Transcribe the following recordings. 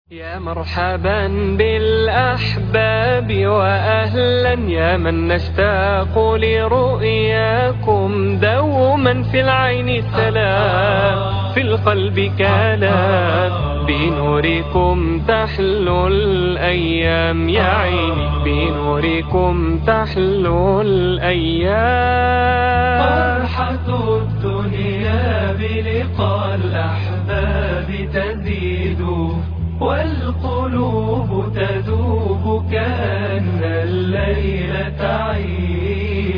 يا مرحبا بالأحباب وأهلا يا من نشتاق لرؤياكم دوما في العين سلام في القلب كلام بنوركم تحلو الأيام يا عيني بنوركم تحلو الأيام فرحة الدنيا بلقاء الأحباب تزيد والقلوب تذوب كأن الليل تعيد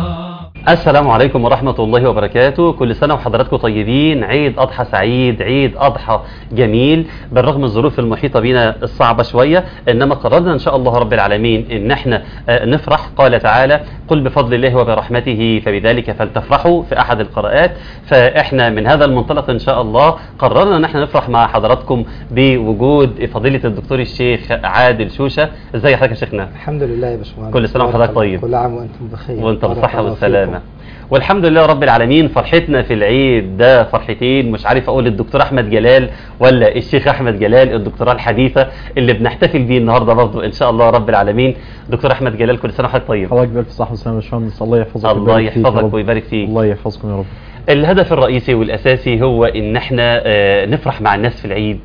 السلام عليكم ورحمة الله وبركاته كل سنة وحضراتكم طيبين عيد أضحى سعيد عيد أضحى جميل بالرغم من الظروف المحيطة بنا الصعبة شوية إنما قررنا إن شاء الله رب العالمين إن احنا آه، نفرح قال تعالى قل بفضل الله وبرحمته فبذلك فلتفرحوا في أحد القراءات فإحنا من هذا المنطلق إن شاء الله قررنا إن احنا نفرح مع حضراتكم بوجود فضيلة الدكتور الشيخ عادل شوشة ازي حضرتك يا شيخنا الحمد لله يا باشمهندس كل سنة وحضرتك طيب. كل عام وانتم بخير وانت بارك بالصحة الله والسلامة فيكم. والحمد لله رب العالمين فرحتنا في العيد ده فرحتين مش عارف اقول الدكتور احمد جلال ولا الشيخ احمد جلال الدكتوراه الحديثة اللي بنحتفل بيه النهارده برضه ان شاء الله رب العالمين دكتور احمد جلال كل سنة وحضرتك طيب حضرتك بألف صحة وسلامة يا باشمهندس الله يحفظك الله ويبارك فيك يا يحفظك رب. ويبارك فيك الله يحفظكم يا رب الهدف الرئيسي والاساسي هو ان احنا آه، نفرح مع الناس في العيد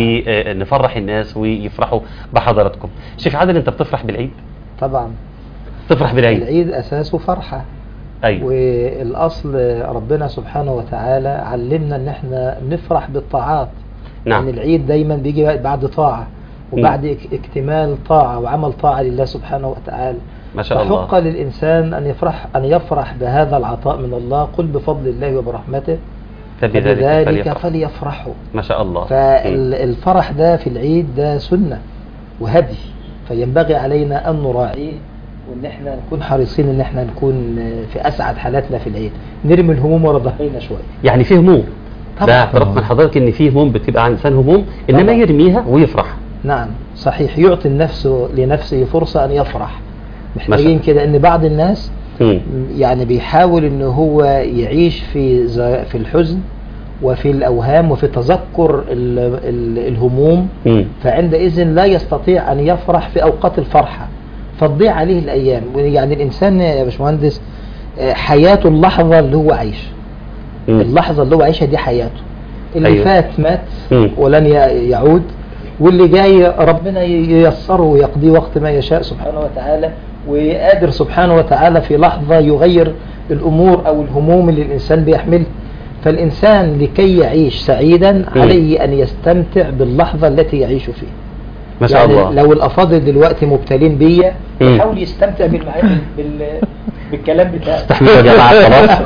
ونفرح الناس ويفرحوا بحضراتكم شيخ عادل انت بتفرح بالعيد طبعا تفرح بالعيد العيد اساسه فرحه ايوه والاصل ربنا سبحانه وتعالى علمنا ان احنا نفرح بالطاعات نعم يعني العيد دايما بيجي بعد طاعه وبعد اك- اكتمال طاعه وعمل طاعه لله سبحانه وتعالى ما شاء الله فحق للانسان ان يفرح ان يفرح بهذا العطاء من الله قل بفضل الله وبرحمته فبذلك فبذلك فليفرح. فليفرحوا ما شاء الله مم. فالفرح ده في العيد ده سنة وهدي فينبغي علينا أن نراعيه وان احنا نكون حريصين ان احنا نكون في اسعد حالاتنا في العيد نرمي الهموم ورا ظهرنا شويه يعني في هموم طبعا. ده اعتراف من حضرتك ان في هموم بتبقى عند انسان هموم انما طبعا. يرميها ويفرح نعم صحيح يعطي النفس لنفسه فرصه ان يفرح محتاجين مثلا. كده ان بعض الناس مم. يعني بيحاول ان هو يعيش في ز- في الحزن وفي الاوهام وفي تذكر ال ال الهموم مم. فعندئذ لا يستطيع ان يفرح في اوقات الفرحه فتضيع عليه الايام يعني الانسان يا باشمهندس آه، حياته اللحظه اللي هو عايش مم. اللحظه اللي هو عايشها دي حياته اللي أيوة. فات مات مم. ولن ي- يعود واللي جاي ربنا ييسره ويقضيه وقت ما يشاء سبحانه وتعالى وقادر سبحانه وتعالى في لحظة يغير الأمور أو الهموم اللي الإنسان بيحملها فالإنسان لكي يعيش سعيدا عليه أن يستمتع باللحظة التي يعيش فيها ما شاء يعني الله لو الأفاضل دلوقتي مبتلين بيا مم. يحاول يستمتع بالمعاني بال... بالكلام بتاعي استحملوا يا جماعه خلاص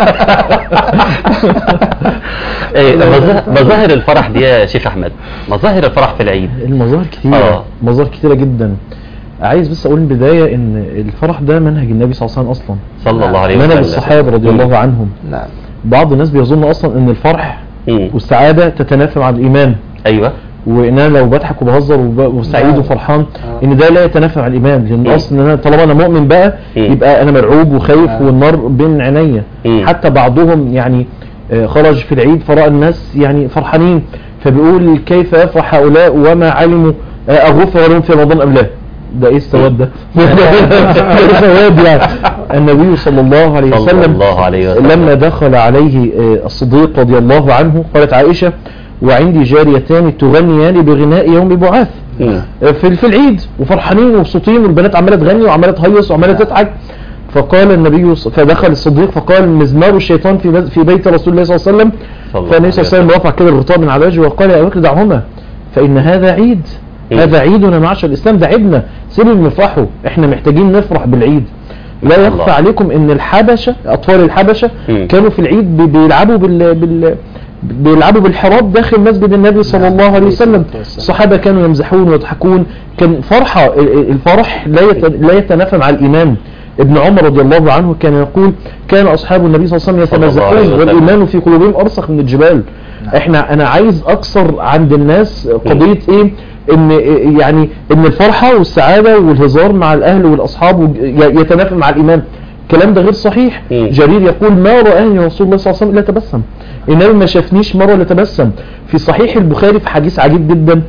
إيه، مظاهر- مظاهر الفرح دي يا شيخ احمد مظاهر الفرح في العيد المظاهر كتيرة آه. مظاهر كتيرة جدا عايز بس اقول من البداية ان الفرح ده منهج النبي صلى الله عليه وسلم اصلا صلى الله عليه وسلم منهج الصحابة رضي الله عنهم نعم بعض الناس بيظن اصلا ان الفرح مم. والسعادة تتنافى مع الايمان ايوه وان انا لو بضحك وبهزر وب- وسعيد نعم. وفرحان آه. ان ده لا يتنافى مع الايمان لان مم. اصلا انا طالما انا مؤمن بقى مم. يبقى انا مرعوب وخايف آه. والنار بين عينيا مم. حتى بعضهم يعني آه، خرج في العيد فراى الناس يعني فرحانين فبيقول كيف يفرح هؤلاء وما علموا آه، اغفر لهم في رمضان ام لا ده ايه السواد ده إيه سواد يعني النبي صلى الله عليه صلى وسلم الله عليه وسلم. لما دخل عليه آه، الصديق رضي الله عنه قالت عائشة وعندي جاريتان تغنيان بغناء يوم بعاث مم. في في العيد وفرحانين ومبسوطين والبنات عماله تغني وعماله تهيص وعماله تضحك فقال النبي ص- فدخل الصديق فقال مزمار الشيطان في بز- في بيت رسول الله صلى الله عليه وسلم صلى الله فالنبي صلى الله عليه وسلم رفع كده الغطاء من على وجهه وقال يا ابو بكر دعهما فان هذا عيد مم. هذا عيدنا معشر الاسلام ده عيدنا سيبوا نفرحوا احنا محتاجين نفرح بالعيد لا الله. يخفى عليكم ان الحبشه اطفال الحبشه مم. كانوا في العيد بي- بيلعبوا بال, بال بيلعبوا بالحراب داخل مسجد النبي صلى نعم. الله عليه عليه وسلم الصلاة والسلام. الصحابة كانوا يمزحون ويضحكون كان فرحة ال- ال- الفرح لا يت- لا يتنافى مع الإيمان ابن عمر رضي الله عنه كان يقول كان أصحاب النبي صلى الله عليه وسلم صلى الله عليه يتمزحون وسلم. والإيمان في قلوبهم أرسخ من الجبال احنا انا عايز اكسر عند الناس قضية ايه ان يعني ان الفرحة والسعادة والهزار مع الاهل والاصحاب وج- ي- يتنافى مع الايمان الكلام ده غير صحيح مم. جرير يقول ما رآني رسول الله صلى الله عليه وسلم الا تبسم النبي ما شافنيش مرة الا تبسم في صحيح البخاري في حديث عجيب جدا في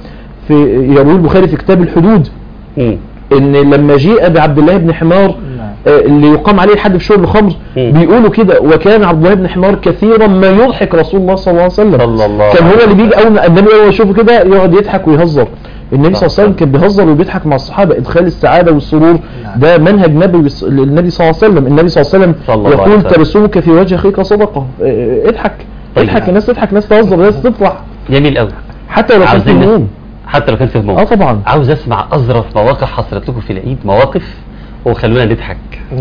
في يروي البخاري في كتاب الحدود مم. ان لما جيء بعبد الله بن حمار نعم. آه، اللي يقام عليه الحد في شرب الخمر مم. بيقولوا كده وكان عبد الله بن حمار كثيرا ما يضحك رسول الله صلى الله عليه وسلم صلى الله كان هو عليه اللي بيجي اول ما النبي اول ما يشوفه كده يقعد يضحك ويهزر النبي صلى الله عليه وسلم كان بيهزر وبيضحك مع الصحابه ادخال السعاده والسرور نعم. ده منهج نبي بس- للنبي صلى الله عليه وسلم النبي صلى الله عليه وسلم صلى الله عليه يقول وسلم. تبسمك في وجه اخيك صدقه آه، اضحك طيب. اضحك الناس تضحك الناس تهزر الناس تفرح جميل قوي حتى لو كان في عاوزين هموم حتى لو كان في هموم اه طبعا عاوز اسمع اظرف مواقف حصلت لكم في العيد مواقف وخلونا نضحك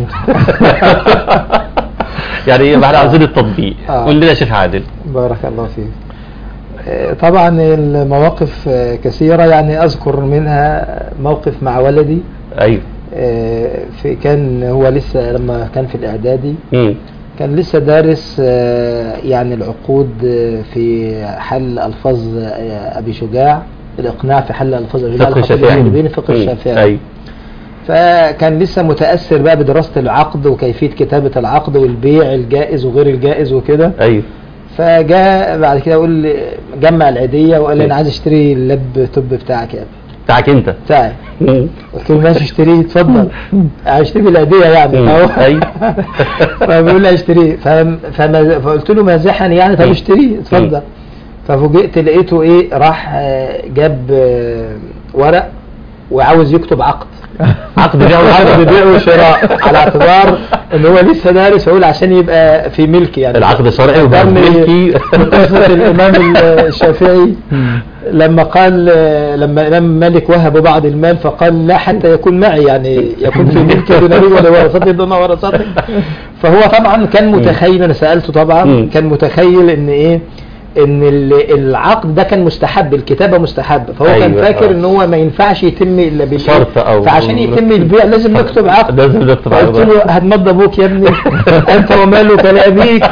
يعني ايه احنا عاوزين التطبيق آه. قول لنا يا شيخ عادل بارك الله فيك آه، طبعا المواقف آه، كثيرة يعني أذكر منها موقف مع ولدي ايوه آه، في كان هو لسه لما كان في الإعدادي مم. كان لسه دارس آه، يعني العقود آه، في حل ألفاظ آه، أبي شجاع الإقناع في حل ألفاظ أبي شجاع فقه الخطيب الشافعي الجليبيني فقه مم. الشافعي ايوه فكان لسه متأثر بقى بدراسة العقد وكيفية كتابة العقد والبيع الجائز وغير الجائز وكده ايوه فجاء بعد كده يقول لي جمع العيدية وقال لي مم. انا عايز اشتري اللابتوب بتاعك يا ابني بتاعك انت بتاعي مم. قلت له ماشي اشتريه اتفضل هشتري بالعيدية يعني مم. فهو أيوة. فبيقول لي اشتريه فم- فما- فقلت له مازحا يعني طب مم. اشتريه اتفضل مم. ففوجئت لقيته ايه راح آه، جاب آه، ورق وعاوز يكتب عقد عقد بيع عقد وشراء بيع وشراء على اعتبار ان هو لسه دارس اقول عشان يبقى في ملكي يعني العقد شرعي وبقى ذكرني ملكي. قصة الامام الشافعي لما قال لما الامام مالك وهب بعض المال فقال لا حتى يكون معي يعني يكون في ملكي دون ابي ولا ورثتي دون ورثتي فهو طبعا كان متخيل انا سالته طبعا مم. كان متخيل ان ايه ان ال- العقد ده كان مستحب الكتابه مستحبه فهو كان أيوة، فاكر آه. ان هو ما ينفعش يتم الا بالإيه؟ شرط أو- فعشان يتم البيع لازم نكتب عقد لازم نكتب قلت عقد. له هتمضى ابوك يا ابني انت ومالك لابيك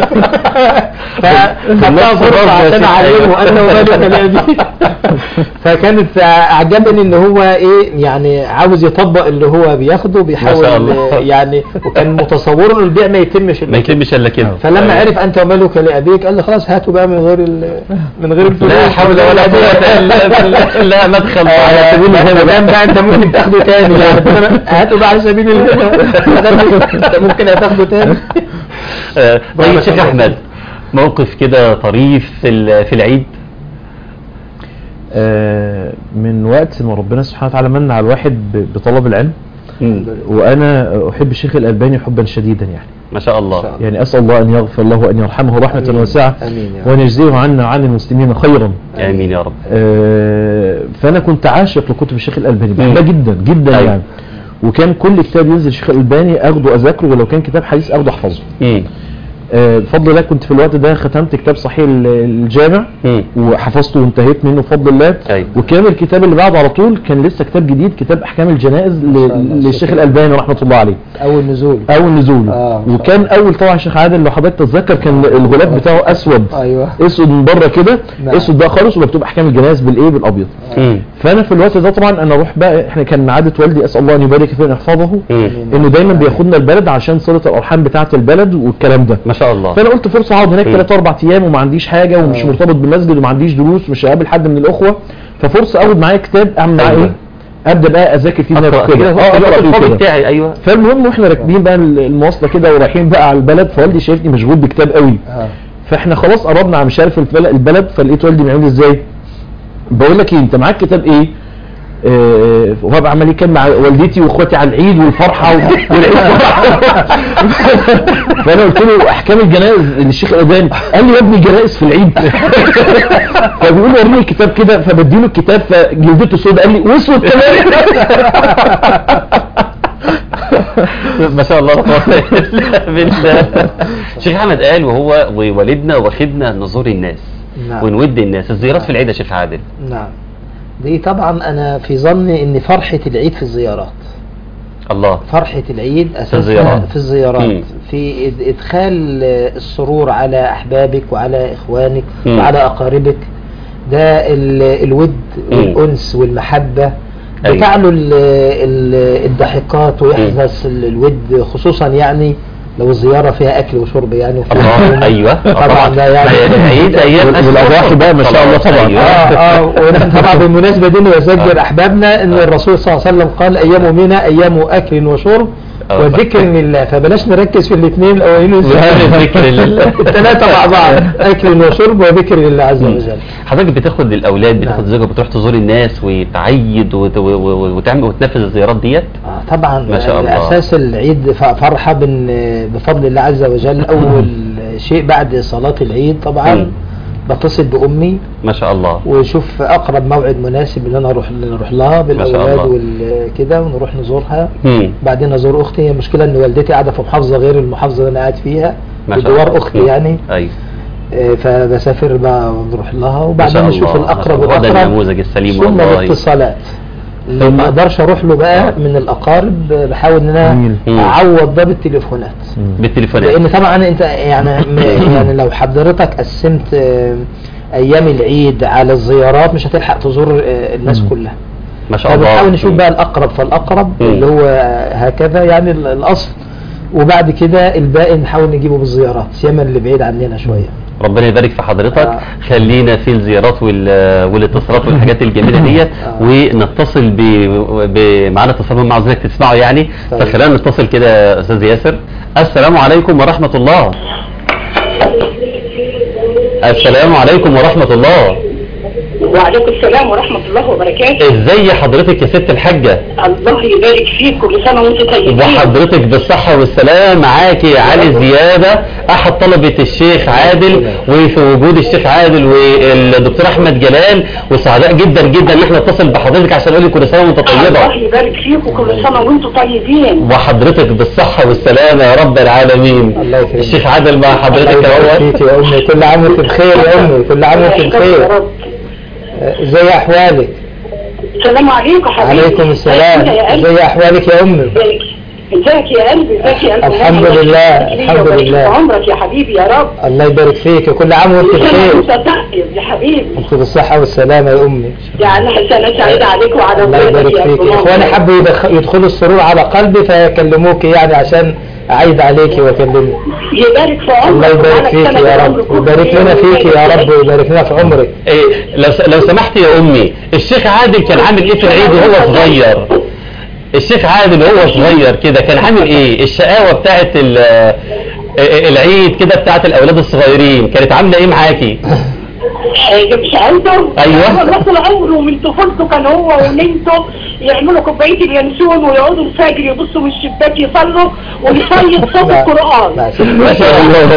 فخدتها فرصه عشان اعلمه انت ومالك لابيك فكانت اعجبني ان هو ايه يعني عاوز يطبق اللي هو بياخده ما بيحاول شاء الله. يعني وكان متصور ان البيع ما يتمش ما إلا كده. يتمش الا كده فلما أيوة. عرف انت ومالك لابيك قال لي خلاص هاتوا بقى من غير ال- من غير الفلوس لا حول ولا قوة الا بالله لا مدخل على سبيل ما الهبة دام بقى انت ممكن تاخده تاني يعني هاتوا بقى على سبيل الهبة ما دام انت ممكن هتاخده تاني آه، طيب بارك شيخ الله احمد موقف كده طريف في ال- في العيد آه، من وقت ما ربنا سبحانه وتعالى من على الواحد ب- بطلب العلم مم. وانا احب الشيخ الالباني حبا شديدا يعني ما شاء الله إن شاء الله. يعني اسال الله ان يغفر له وان يرحمه رحمه آمين. واسعه آمين يا رب. وان يجزيه عنا وعن المسلمين خيرا امين يا رب آه، فانا كنت عاشق لكتب الشيخ الالباني بحبها مم. جدا جدا أيوة. يعني وكان كل كتاب ينزل الشيخ الالباني اخده اذاكره ولو كان كتاب حديث اخده احفظه مم. آه، بفضل الله كنت في الوقت ده ختمت كتاب صحيح ال- الجامع مم. وحفظته وانتهيت منه بفضل الله أيوة. وكان الكتاب اللي بعده على طول كان لسه كتاب جديد كتاب احكام الجنائز ل- ما شاء الله. للشيخ الالباني رحمه الله عليه اول نزول اول نزول آه، ما شاء وكان اول طبعا الشيخ عادل لو حضرتك تتذكر كان الغلاف بتاعه اسود ايوه اسود من بره كده نعم. اسود ده خالص ومكتوب احكام الجنائز بالايه بالابيض مم. فانا في الوقت ده طبعا انا اروح بقى احنا كان عاده والدي اسال الله ان يبارك فيه ويحفظه مم. انه دايما بياخدنا البلد عشان صله الارحام بتاعه البلد والكلام ده ما شاء الله فانا قلت فرصه اقعد هناك مم. 3 4 ايام وما عنديش حاجه ومش آه. مرتبط بمسجد وما عنديش دروس ومش هقابل حد من الاخوه ففرصه اخد معايا كتاب اعمل معاه أيوة. ايه ابدا بقى اذاكر فيه اقرا نفسي كده اه الوقت اقرا فيه الفاضي كده بتاعي ايوه فالمهم واحنا راكبين بقى المواصله كده ورايحين بقى على البلد فوالدي شايفني مشغول بكتاب قوي اه فاحنا خلاص قربنا على مش عارف البلد, البلد فلقيت والدي بيعمل لي ازاي بقول لك ايه انت معاك كتاب ايه آه، وهو بقى عمال يتكلم مع والدتي واخواتي على العيد والفرحه و- والعيد فانا قلت له احكام الجنائز للشيخ الالباني قال لي يا ابني جنائز في العيد فبيقول لي وريني الكتاب كده فبديله الكتاب فجلدته سوداء قال لي واسود كمان ما شاء الله لا قوة إلا بالله شيخ احمد قال وهو ووالدنا واخدنا نزور الناس نعم. ونود الناس الزيارات في العيد يا شيخ عادل نعم دي طبعا انا في ظني ان فرحة العيد في الزيارات الله فرحة العيد اساسا الزيارات. في الزيارات مم. في إد- ادخال آه، السرور على احبابك وعلى اخوانك مم. وعلى اقاربك ده ال- الود مم. والانس والمحبة أيوة. بتعلو ال- ال- الضحكات ويحدث ال- الود خصوصا يعني لو الزياره فيها اكل وشرب يعني وفيها الله عزومة. ايوه طبعا ده يعني العيد ايام وال- والأضاحي بقى ما شاء الله خلاص، طبعا. أيوة. اه اه ونحن طبعا بالمناسبه دي نذكر احبابنا ان الرسول صلى الله عليه وسلم قال ايام منى ايام اكل وشرب آه. وذكر لله فبلاش نركز في الاثنين الاولين ذكر لله. الثلاثه مع بعض اكل وشرب وذكر لله عز مم. وجل حضرتك بتاخد الاولاد نعم. بتاخد زوجك بتروح تزور الناس وتعيد وت- و- و- وتعمل وتنفذ الزيارات ديت آه، طبعا ما شاء الله. اساس العيد ف- فرحه بن- بفضل الله عز وجل اول شيء بعد صلاه العيد طبعا مم. بتصل بامي ما شاء الله وشوف اقرب موعد مناسب ان انا اروح نروح لها شاء بالاولاد الله. وكده ونروح نزورها مم. بعدين ازور اختي هي المشكله ان والدتي قاعده في محافظه غير المحافظه اللي انا قاعد فيها ما شاء بجوار الله. اختي مم. يعني ايوه آه، فبسافر بقى ونروح لها ما وبعدين شاء نشوف الله. الاقرب ما شاء الله. هذا والاقرب النموذج السليم ثم والله. الاتصالات اللي ثم- ما اقدرش اروح له آه. بقى من الاقارب بحاول ان جميل. مم. انا اعوض ده بالتليفونات بالتليفونات لان طبعا انت يعني م- يعني لو حضرتك قسمت آه، ايام العيد على الزيارات مش هتلحق تزور آه، الناس مم. كلها ما شاء الله فبنحاول نشوف مم. بقى الاقرب فالاقرب مم. اللي هو هكذا يعني ال- الاصل وبعد كده الباقي نحاول نجيبه بالزيارات سيما اللي بعيد عننا شويه ربنا يبارك في حضرتك آه. خلينا في الزيارات وال- والاتصالات والحاجات الجميله ديت آه. ونتصل ب... ب... معانا اتصال هم عاوزينك تسمعوا يعني طيب. فخلينا نتصل كده يا استاذ ياسر السلام عليكم ورحمه الله السلام عليكم ورحمه الله وعليكم السلام ورحمة الله وبركاته ازاي حضرتك يا ست الحاجه الله يبارك فيك كل سنة وانت طيبين وحضرتك بالصحة والسلام معاكي علي زيادة أحد طلبة الشيخ عادل وفي وجود الشيخ عادل والدكتور أحمد جلال وسعداء جدا جدا إن احنا نتصل بحضرتك عشان نقول لك كل سنة وأنت الله طيبة يبارك فيك وكل سنة وانتم طيبين وحضرتك بالصحة والسلامة يا رب العالمين الله يكرمك. الشيخ عادل مع الله حضرتك يبارك اهوت فيك يا امي كل عام وانت بخير يا امي كل عام وانت يا بخير رب آه، ازي احوالك السلام عليكم حبيبي عليكم السلام يا قلبي ازي احوالك يا امي ازيك ازيك يا قلبي ازيك يا قلبي الحمد الله لله، يبارك فيك الحمد ويبارك لله. في عمرك يا حبيبي يا رب الله يبارك فيك كل عام وانت كل سنة بخير وانت طيب يا حبيبي انت بالصحة والسلامة يا امي يعني سنة سعيدة عليك وعلى الله يبارك ولادك يا فيك أبو اخواني ماما. حبوا يدخ- يدخلوا السرور على قلبي فيكلموك يعني عشان اعيد عليك واكلمك يبارك في عمرك الله يبارك وعلى فيك سنة يا العمر رب كله ويبارك لنا فيك يا رب ويبارك لنا في عمرك إيه لو س- لو سمحت يا أمي الشيخ عادل كان عامل إيه في العيد وهو صغير الشيخ عادل وهو صغير كده كان عامل إيه الشقاوة بتاعت ال- آه، العيد كده بتاعت الأولاد الصغيرين كانت عاملة إيه معاكي حاجة مش عايزة أيوة. هو طول عمره من طفولته كان هو وننته يعملوا كوباية اليانسون ويقعدوا الفجر يبصوا من الشباك يصلوا ويصيد صوت لا. القرآن لا، شكراً. ما شاء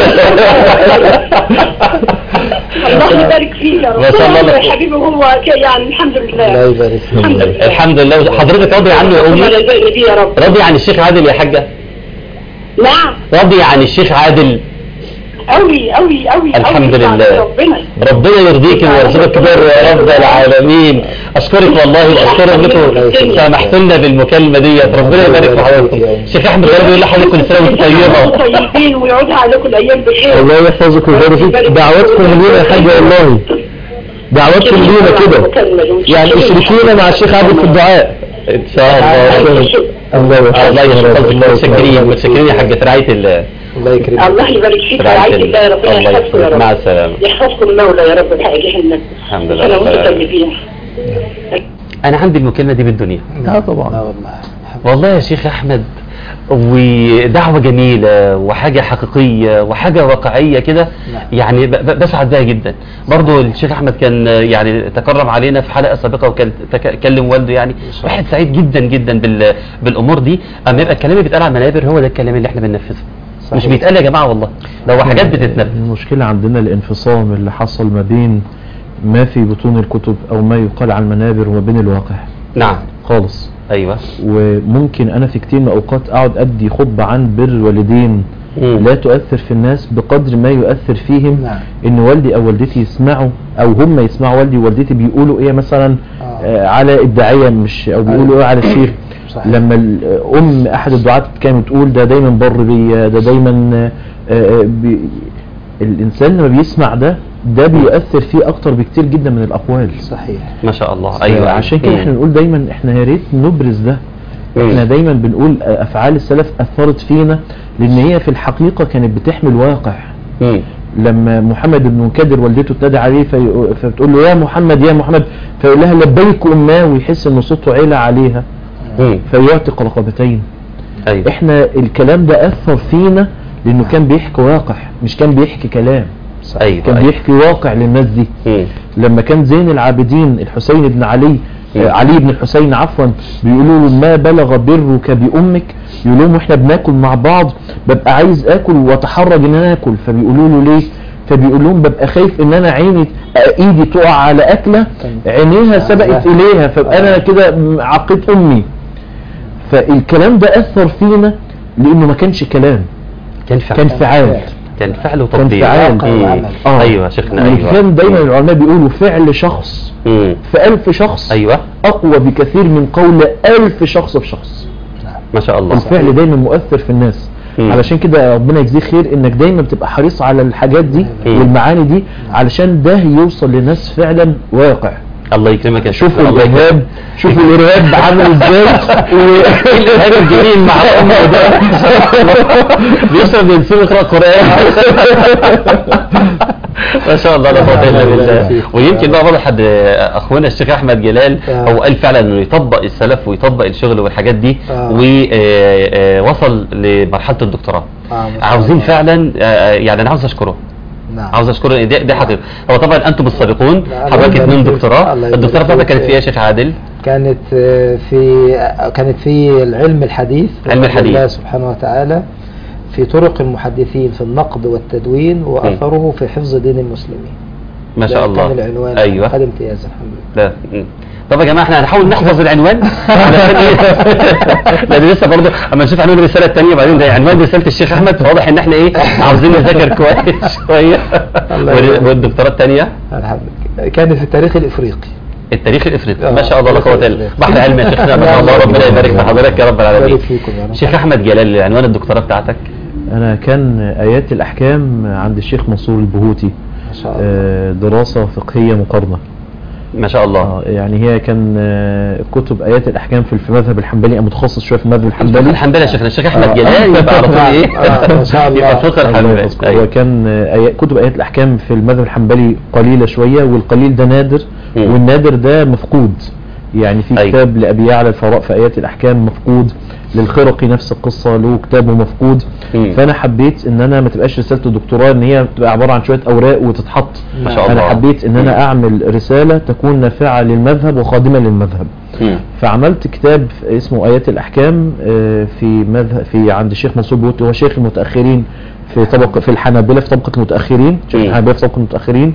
الله يبارك فيك يا رب ما شاء الله. طول عمره يا حبيبي هو ك- يعني الحمد لله الله يبارك فيك الحمد لله الحمد لله حضرتك راضي عنه يا ربنا أمي يبارك فيه يا رب راضي عن الشيخ عادل يا حاجة نعم راضي عن الشيخ عادل قوي قوي قوي الحمد قوي لله. ربنا ربنا يرضيك ويرزقك بر يا رب العالمين اشكرك والله واشكر انكم سامحتوا لنا بالمكالمه ديت ربنا يبارك في حضرتك شيخ احمد غالب يقول لحضرتك كل سنه وانت طيبه طيبين ويعود عليكم الايام بخير الله يحفظك ويبارك فيك دعواتكم لينا يا حاج والله دعواتكم لينا كده يعني اشركونا مع الشيخ عادل في الدعاء ان شاء الله الله الله يحفظك متشكرين متشكرين يا حاجه رعايه الله الله يكرمك الله يبارك فيك رعاية رعاية الله يا رب الله يحفظكم يا يحفظك مع رب السلامه يحفظكم المولى يا رب بحاجة الحمد لله سنة رب وانتم العالمين. طيبين انا عندي المكالمه دي بالدنيا اه طبعا لا والله والله يا شيخ احمد ودعوة جميلة وحاجة حقيقية وحاجة واقعية كده نعم. يعني ب- ب- بسعد بها جدا برضو الشيخ احمد كان يعني تكرم علينا في حلقة سابقة وكلم والده يعني واحد سعيد جدا جدا بال بالامور دي اما يبقى الكلام اللي بيتقال على المنابر هو ده الكلام اللي احنا بننفذه مش صحيح. بيتقال يا جماعة والله لو حاجات بتتنفذ المشكلة عندنا الانفصام اللي حصل ما بين ما في بطون الكتب او ما يقال عن المنابر وما بين الواقع نعم خالص ايوه وممكن انا في كتير من الاوقات اقعد ادي خطبة عن بر الوالدين مم. لا تؤثر في الناس بقدر ما يؤثر فيهم نعم. ان والدي او والدتي يسمعوا او هم يسمعوا والدي ووالدتي بيقولوا ايه مثلا آه. آه على الداعية مش او بيقولوا ايه على الشيخ صحيح. لما الام احد الدعاة كانت تقول ده دايما بر بيا ده دايما آه، آه، بي الانسان لما بيسمع ده ده بيؤثر فيه اكتر بكتير جدا من الاقوال صحيح ما شاء الله ايوه ايوه عشان كده مم. احنا نقول دايما احنا يا ريت نبرز ده احنا مم. دايما بنقول آه، افعال السلف اثرت فينا لان هي في الحقيقة كانت بتحمل واقع مم. لما محمد بن منكدر والدته تدعي عليه في فبتقول له يا محمد يا محمد فيقول لها لبيك اماه ويحس ان صوته علا عليها مم. فيعتق رقبتين ايوه احنا الكلام ده اثر فينا لانه كان بيحكي واقع مش كان بيحكي كلام ايوه كان أيوة. بيحكي واقع للناس دي مم. لما كان زين العابدين الحسين بن علي آه، علي بن الحسين عفوا بيقولوا له ما بلغ برك بامك يقول لهم احنا بناكل مع بعض ببقى عايز اكل واتحرج ان انا اكل فبيقولوا له ليه فبيقول لهم ببقى خايف ان انا عيني آه، ايدي تقع على اكله عينيها سبقت اليها فبقى انا كده م- عقيت امي فالكلام ده اثر فينا لانه ما كانش كلام كان فعل كان فعال كان فعل كان وتطبيق فعال مم. آه. ايوه يا شيخنا يعني ايوه كان دايما العلماء بيقولوا فعل شخص مم. في ألف شخص ايوه أقوى بكثير من قول ألف شخص في شخص ما شاء الله الفعل دايما مؤثر في الناس مم. علشان كده ربنا يجزيك خير انك دايما بتبقى حريص على الحاجات دي مم. والمعاني دي علشان ده يوصل للناس فعلا واقع الله يكرمك يا شيخ شوفوا الله يكرمك. الارهاب شوفوا الارهاب عامل ازاي الارهاب الجميل مع امه ده بيشرب ينسون يقرا قران ما شاء الله لا قوه الا بالله ويمكن بقى برضه حد اخونا الشيخ احمد جلال آه. هو قال فعلا انه يطبق السلف ويطبق الشغل والحاجات دي آه. ووصل لمرحله الدكتوراه آه، ما شاء عاوزين الله. فعلا آه، يعني انا عاوز اشكره نعم عاوز اشكره دي, دي حقيقه هو طبعا انتم السابقون لا، الله حضرتك يبارك اتنين فيك. دكتوراه الله يبارك الدكتوراه بتاعتك فيك. كانت في ايه يا شيخ عادل؟ كانت آه، في كانت في العلم الحديث علم بفضل الحديث. الله سبحانه وتعالى في طرق المحدثين في النقد والتدوين واثره في حفظ دين المسلمين ما شاء ده الله كان العنوان ايوه خد امتياز الحمد لله لا مم. طب يا جماعه احنا هنحاول نحفظ العنوان علشان ايه لان لسه برضه اما نشوف عنوان الرساله الثانيه بعدين ده عنوان رساله الشيخ احمد فواضح ان احنا ايه عاوزين نذاكر كويس شويه الله وال- يبارك. والدكتوراه الثانيه الحمد لله كانت في التاريخ الافريقي التاريخ الافريقي آه، ما شاء الله لا قوه الا بالله التاريخ بحر علم يا شيخنا ما شاء الله ربنا يبارك في حضرتك يا رب العالمين يبارك فيكم يا رب. شيخ احمد جلال عنوان الدكتوراه بتاعتك انا كان ايات الاحكام عند الشيخ منصور البهوتي ما شاء الله آه، دراسة فقهية مقارنة ما شاء الله آه، يعني هي كان آه، كتب ايات الاحكام في في المذهب الحنبلي أنا متخصص شويه في المذهب الحنبلي الحنبلي يا شيخنا الشيخ احمد آه. جلال يبقى على طول ايه آه، ما شاء الله. يبقى فقه الله الحنبلي يحفظكم. أيوة. هو كان آه، آيات- كتب ايات الاحكام في المذهب الحنبلي قليله شويه والقليل ده نادر مم. والنادر ده مفقود يعني في أيوة. كتاب لابي يعلى الفراء في ايات الاحكام مفقود للخرقي نفس القصه له كتابه مفقود مم. فانا حبيت ان انا ما تبقاش رساله الدكتوراه ان هي تبقى عباره عن شويه اوراق وتتحط ما شاء انا الله. حبيت ان مم. انا اعمل رساله تكون نافعه للمذهب وخادمه للمذهب مم. فعملت كتاب اسمه ايات الاحكام آه، في مذهب في عند الشيخ منصور بوتي هو شيخ المتاخرين في طبقه في الحنابله في طبقه المتاخرين شيخ مم. الحنابله في طبقه المتاخرين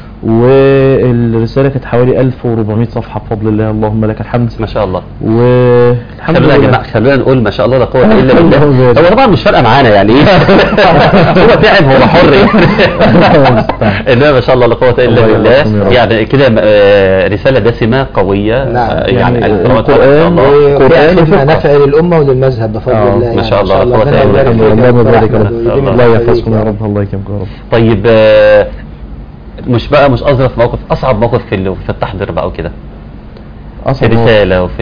والرساله كانت حوالي 1400 صفحه بفضل الله اللهم لك الحمد ما شاء الله والحمد خلونا يا لله جماعه خلونا نقول ما شاء الله لا قوه الا بالله اللهم بارك. هو طبعا مش فارقه معانا يعني ايه هو تعب هو حر انما ما شاء الله لا قوه الا الله بالله يرحمه يا رب. يعني كده آه، رساله دسمه قويه نعم. آه، يعني يعني القراءة القرآن ما شاء الله. وفيها قرآن خدمة وفقه. نافعة للأمة وللمذهب بفضل آه، الله ما يعني. شاء الله، لا قوة ربنا إلا يبارك بالله. فيك يا اللهم رب بارك يا أحمد رب ويديم الله الخير يحفظكم ليك يا رب الله يكرمكم يا رب طيب آه، مش بقى مش اظرف موقف اصعب موقف في ال- في التحضير بقى وكده في أصعب موقف. الرساله وفي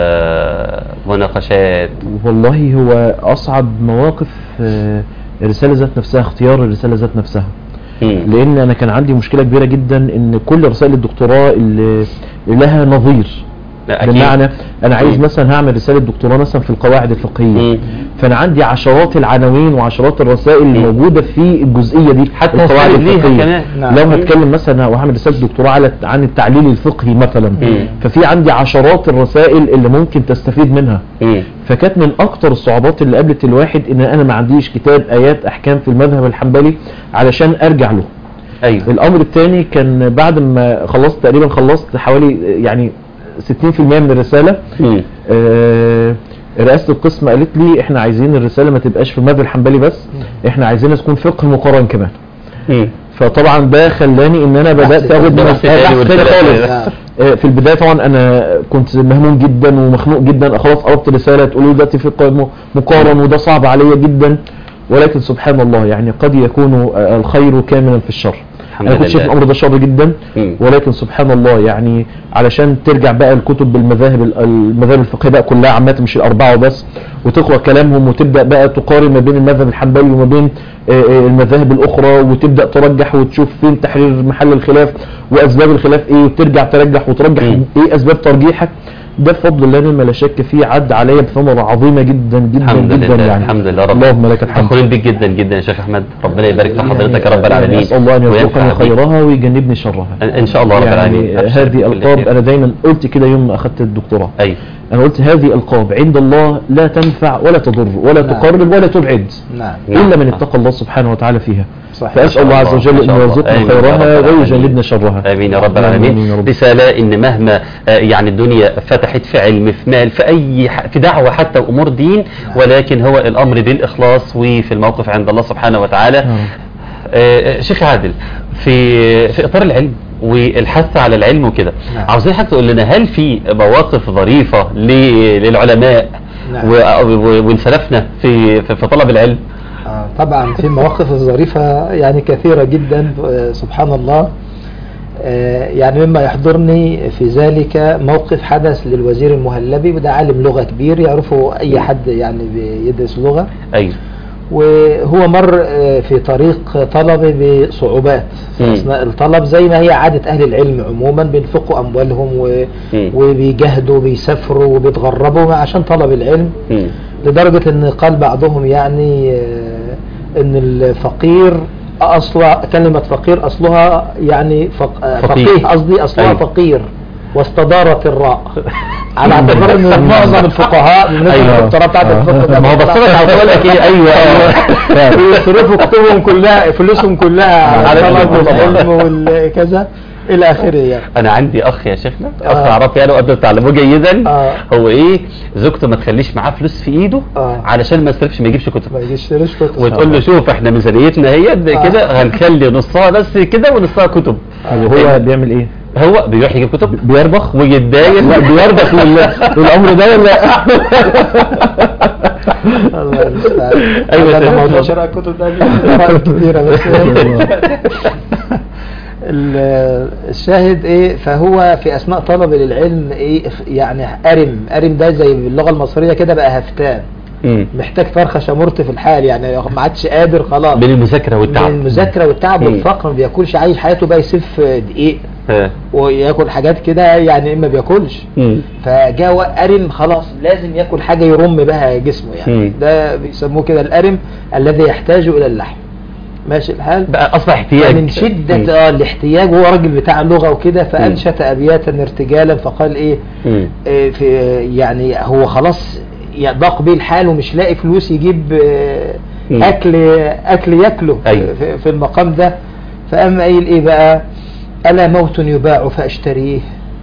المناقشات والله هو أصعب مواقف آه، الرسالة ذات نفسها اختيار الرسالة ذات نفسها مم. لأن أنا كان عندي مشكلة كبيرة جدا إن كل رسائل الدكتوراه اللي اللي لها نظير لا، أكيد. بمعنى أنا عايز مم. مثلا هعمل رسالة دكتوراه مثلا في القواعد الفقهية مم. فأنا عندي عشرات العناوين وعشرات الرسائل الموجودة في الجزئية دي حتى القواعد هستند ليها الفقهية كمان. نعم. لو مم. هتكلم مثلا وهعمل رسالة دكتوراه على عن التعليل الفقهي مثلا مم. ففي عندي عشرات الرسائل اللي ممكن تستفيد منها مم. فكانت من اكتر الصعوبات اللي قابلت الواحد ان انا ما عنديش كتاب ايات احكام في المذهب الحنبلي علشان ارجع له ايوه الامر الثاني كان بعد ما خلصت تقريبا خلصت حوالي يعني 60% من الرسالة مم. آه، رئاسة القسم قالت لي احنا عايزين الرسالة ما تبقاش في المذهب الحنبلي بس احنا عايزينها تكون فقه مقارن كمان مم. فطبعا ده خلاني ان انا بدات بحث اخد ده من- بحث تاني بحث تاني والكلام خالص ده. آه، في البدايه طبعا انا كنت مهموم جدا ومخنوق جدا خلاص قربت رساله تقولوا لي دلوقتي في ق- مقارن وده صعب عليا جدا ولكن سبحان الله يعني قد يكون آه، الخير كاملا في الشر الحمد انا كنت شايف لله. الامر ده شر جدا مم. ولكن سبحان الله يعني علشان ترجع بقى الكتب بالمذاهب المذاهب الفقهيه بقى كلها عامه مش الاربعه وبس وتقرا كلامهم وتبدا بقى تقارن ما بين المذهب الحنبلي وما بين آه، آه، المذاهب الاخرى وتبدا ترجح وتشوف فين تحرير محل الخلاف واسباب الخلاف ايه وترجع ترجح وترجح مم. ايه اسباب ترجيحك ده بفضل الله مما لا شك فيه عد عليا بثمره عظيمه جدا جدا الحمد جدا لله يعني الحمد لله رب اللهم لك الحمد فخورين بيك جدا جدا يا شيخ احمد ربنا يبارك في حضرتك يا رب العالمين يعني اسال الله ان وينفع يرزقني بيك. خيرها ويجنبني شرها ان شاء الله رب يعني العالمين أبشر هذه بكل القاب خير. انا دايما قلت كده يوم ما اخذت الدكتوراه ايوه انا قلت هذه القاب عند الله لا تنفع ولا تضر ولا نعم. تقرب ولا تبعد نعم نعم. الا من اتقى الله سبحانه وتعالى فيها صحيح. فاسال الله عز وجل ما ان شاء الله. يرزقنا آمين يا رب خيرها العالمين. ويجنبنا شرها امين يا رب آمين يا العالمين رب. رساله ان مهما آه، يعني الدنيا فتحت في علم في مال في اي ح- في دعوه حتى وامور دين ولكن هو الامر بالاخلاص وفي الموقف عند الله سبحانه وتعالى نعم. آه، شيخ عادل في في اطار العلم والحث على العلم وكده نعم. عاوزين حضرتك تقول لنا هل في مواقف ظريفه ل- للعلماء نعم. و- و- ونسلفنا في في في طلب العلم آه، طبعا في مواقف ظريفة يعني كثيرة جدا آه، سبحان الله آه، يعني مما يحضرني في ذلك موقف حدث للوزير المهلبي وده عالم لغة كبير يعرفه أي حد يعني بيدرس لغة ايوه وهو مر آه، في طريق طلبه بصعوبات في مم. أثناء الطلب زي ما هي عادة أهل العلم عموما بينفقوا أموالهم و- مم. وبيجاهدوا وبيسافروا وبيتغربوا عشان طلب العلم مم. لدرجة ان قال بعضهم يعني آه، ان الفقير اصلها كلمة فقير اصلها يعني فق آه، فقيه. فقيه قصدي اصلها أيوة. فقير واستدارت الراء على اعتبار ان معظم الفقهاء بالنسبة أيوة. للدكتوراه بتاعت آه. الفقه ده ما هو بص لك على طول لك ايه ايوه ايوه ويصرفوا كتبهم كلها فلوسهم كلها على على طلب العلم طبعا. والعلم والكذا الى اخره يعني انا عندي اخ يا شيخنا اخ آه. اعرفه يعني وقد تعلموه جيدا آه. هو ايه زوجته ما تخليش معاه فلوس في ايده آه. علشان ما يصرفش ما يجيبش ما كتب يشتريش كتب وتقول له شوف احنا ميزانيتنا هي قد آه. كده هنخلي نصها بس كده ونصها كتب وهو بيعمل ايه هو بيروح يجيب كتب بيربخ ويتداين لا بيربخ لل- للامر ده ولا الله المستعان أيوة هذا تمام. موضوع شراء الكتب ده ليه فوائد كتيرة بس ال- الشاهد ايه فهو في اثناء طلبه للعلم ايه يعني ارم ارم ده زي باللغه المصريه كده بقى هفتان مم. محتاج فرخه شمرت في الحال يعني ما عادش قادر خلاص بين المذاكره والتعب من المذاكره والتعب مم. والفقر ما بياكلش عايش حياته بقى يسف دقيق ها. وياكل حاجات كده يعني ما بياكلش مم. فجاء أرم خلاص لازم ياكل حاجة يرم بها جسمه يعني مم. ده بيسموه كده الأرم الذي يحتاج إلى اللحم ماشي الحال بقى اصبح احتياج من مم. شدة آه الاحتياج وهو راجل بتاع لغة وكده فأنشت أبياتا ارتجالا فقال إيه مم. آه، في يعني هو خلاص ضاق بيه الحال ومش لاقي فلوس يجيب آه، مم. أكل أكل ياكله أيوة. في- في المقام ده فأما قايل إيه بقى ألا موت يباع فأشتريه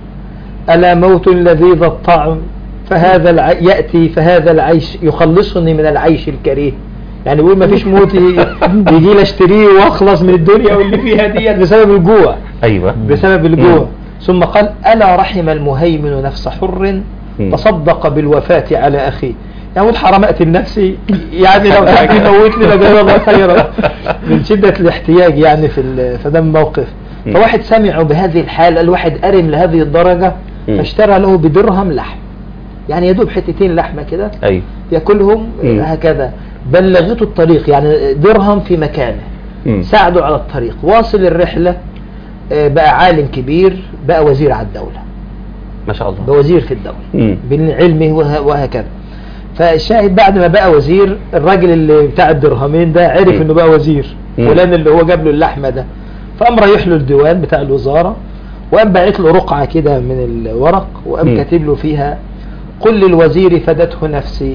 ألا موت لذيذ الطعم فهذا الع... يأتي فهذا العيش يخلصني من العيش الكريه يعني بيقول ما فيش موت ي- يجي لي اشتريه واخلص من الدنيا واللي فيها ديت بسبب الجوع ايوه بسبب الجوع ثم قال ألا رحم المهيمن نفس حر مم. تصدق بالوفاة على أخيه يعني قلت حرام أقتل نفسي يعني لو تعالى موتني لجزاه الله خيرا من شدة الاحتياج يعني في ال- فده الموقف مم. فواحد سمعه بهذه الحال الواحد أرم لهذه الدرجة مم. فاشترى له بدرهم لحم يعني يدوب حتتين لحمة كده ايوه ياكلهم مم. هكذا بلغته الطريق يعني درهم في مكانه مم. ساعده على الطريق واصل الرحلة آه، بقى عالم كبير بقى وزير على الدولة ما شاء الله بقى وزير في الدولة مم. بعلمه وه- وهكذا فالشاهد بعد ما بقى وزير الراجل اللي بتاع الدرهمين ده عرف مم. انه بقى وزير مم. فلان اللي هو جاب له اللحمة ده فقام رايح له الديوان بتاع الوزارة وقام باعت له رقعة كده من الورق وقام مم. كاتب له فيها قل للوزير فدته نفسي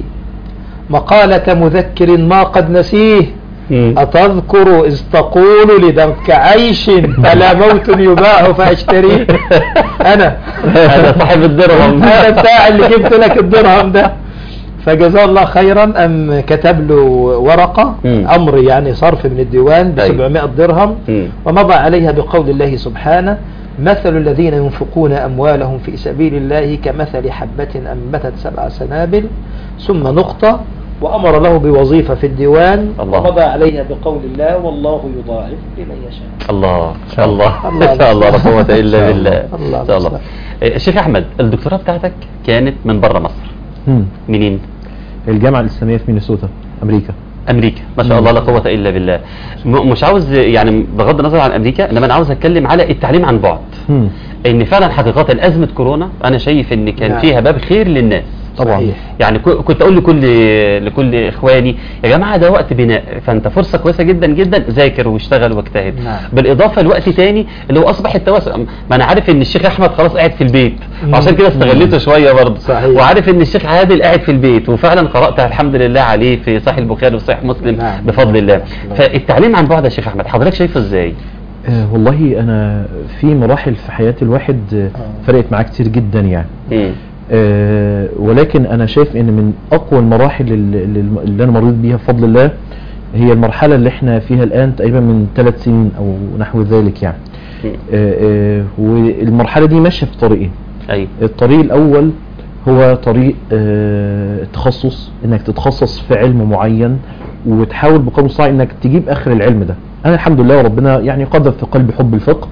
مقالة مذكر ما قد نسيه مم. أتذكر إذ تقول لدمك عيش ألا موت يباع فأشتريه أنا هذا صاحب الدرهم أنا بتاع اللي جبت لك الدرهم ده فجزاه الله خيرا أم كتب له ورقة مم. أمر يعني صرف من الديوان ب أيوة. 700 درهم مم. ومضى عليها بقول الله سبحانه مثل الذين ينفقون أموالهم في سبيل الله كمثل حبة أنبتت سبع سنابل ثم نقطة وأمر له بوظيفة في الديوان الله. ومضى عليها بقول الله والله يضاعف لمن يشاء الله شاء الله الله. ان شاء الله لا قوه الا بالله الله. ان شاء الله إيه، الشيخ احمد الدكتوراه بتاعتك كانت من بره مصر مم. منين الجامعة الإسلامية في مينيسوتا أمريكا امريكا ما شاء الله لا قوه الا بالله م- مش عاوز يعني بغض النظر عن امريكا انما انا عاوز اتكلم على التعليم عن بعد مم. ان فعلا حقيقه ازمه كورونا انا شايف ان كان نعم. فيها باب خير للناس طبعا صحيح. يعني كو- كنت اقول لكل لكل اخواني يا جماعه ده وقت بناء فانت فرصه كويسه جدا جدا ذاكر واشتغل واجتهد نعم. بالاضافه لوقت تاني اللي هو اصبح التواصل ما انا عارف ان الشيخ احمد خلاص قاعد في البيت مم. وعشان كده استغليته شويه برضه صحيح. وعارف ان الشيخ عادل قاعد في البيت وفعلا قرات الحمد لله عليه في صحيح البخاري وصحيح مسلم نعم. بفضل الله الله. فالتعليم عن بعد يا شيخ احمد حضرتك شايفه ازاي آه والله أنا في مراحل في حياة الواحد آه، آه. فرقت معاه كتير جدا يعني مم. آه، ولكن انا شايف ان من اقوى المراحل اللي, اللي- اللي انا مريت بيها بفضل الله هي المرحلة اللي احنا فيها الان تقريبا من ثلاث سنين او نحو ذلك يعني مم. آه، آه، والمرحلة دي ماشية في طريقين ايوه الطريق الاول هو طريق آه، التخصص انك تتخصص في علم معين وتحاول بقدر المستطاع انك تجيب اخر العلم ده انا الحمد لله ربنا يعني قدر في قلبي حب الفقه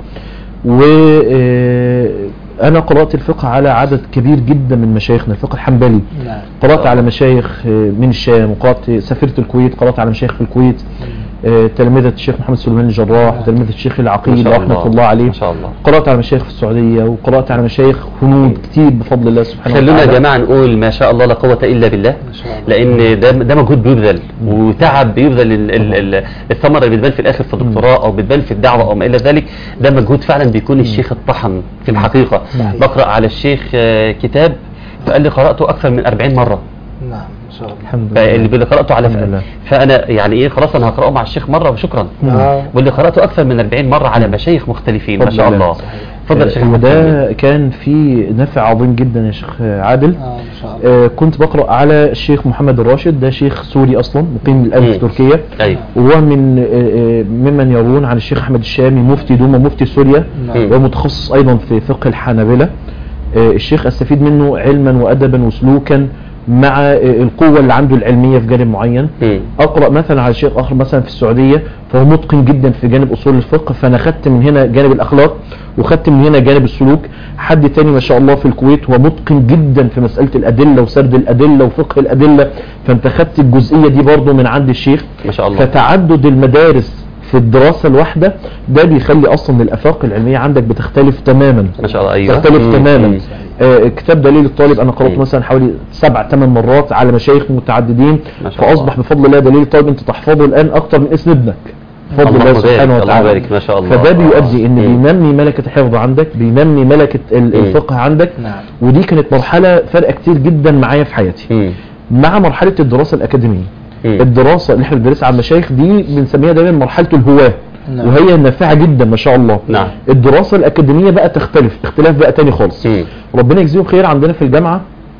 وانا قرات الفقه على عدد كبير جدا من مشايخنا الفقه الحنبلي نعم قرات على مشايخ آه، من الشام وقرات سافرت الكويت قرات على مشايخ في الكويت آه، تلمذة الشيخ محمد سليمان الجراح وتلمذة الشيخ ما العقيل شاء رحمة الله عليه ما شاء الله قرأت على مشايخ في السعودية وقرأت على مشايخ هنود كتير بفضل الله سبحانه خلونا يا وتعالى جماعه نقول ما شاء الله لا قوه الا بالله ما شاء الله. لان ده ده مجهود بيبذل وتعب بيبذل ال- ال- ال- الثمره اللي بتبان في الاخر في الدكتوراه او بتبان في الدعوه او ما الى ذلك ده مجهود فعلا بيكون الشيخ الطحن في الحقيقه نعم. بقرا على الشيخ آه، كتاب فقال لي قراته اكثر من 40 مره نعم ما شاء الله الحمد فاللي لله اللي قراته على الحمد لله. فانا يعني ايه خلاص انا هقراه مع الشيخ مره وشكرا آه. واللي قراته اكثر من 40 مره على مشايخ مختلفين ما بفضل شاء الله. الله صحيح. اتفضل يا شيخ آه، أحمد. وده كان في نفع عظيم جدا يا شيخ عادل آه ما شاء الله آه، كنت بقرأ على الشيخ محمد الراشد ده شيخ سوري أصلا مقيم الآن مم. في تركيا ايوه وهو من آه، آه، ممن يرون عن الشيخ أحمد الشامي مفتي دوما مفتي سوريا نعم. ومتخصص أيضا في فقه الحنابلة آه، الشيخ استفيد منه علما وأدبا وسلوكا مع آه، القوة اللي عنده العلمية في جانب معين مم. اقرا مثلا على شيخ اخر مثلا في السعوديه فهو متقن جدا في جانب اصول الفقه فانا خدت من هنا جانب الاخلاق وخدت من هنا جانب السلوك حد تاني ما شاء الله في الكويت هو متقن جدا في مساله الادله وسرد الادله وفقه الادله فانت خدت الجزئيه دي برضو من عند الشيخ ما شاء الله فتعدد المدارس في الدراسة الواحدة ده بيخلي أصلا الآفاق العلمية عندك بتختلف تماما ما شاء الله ايوه تختلف مم. تماما مم. آه كتاب دليل الطالب انا قراته مم. مثلا حوالي سبع ثمان مرات على مشايخ متعددين ما شاء فاصبح الله. بفضل الله دليل الطالب انت تحفظه الان اكتر من اسم ابنك بفضل اللهم الله بارك، سبحانه اللهم وتعالى بارك، ما شاء الله. فده بيؤدي ان مم. بينمي ملكة الحفظ عندك بينمي ملكة ال- مم. الفقه عندك نعم. ودي كانت مرحلة فرق كتير جدا معايا في حياتي مم. مع مرحلة الدراسة الأكاديمية مم. الدراسة اللي احنا بندرسها على المشايخ دي بنسميها دايما مرحلة الهواة نعم. وهي نافعة جدا ما شاء الله نعم. الدراسة الأكاديمية بقى تختلف اختلاف بقى تاني خالص مم. ربنا يجزيهم خير عندنا في الجامعة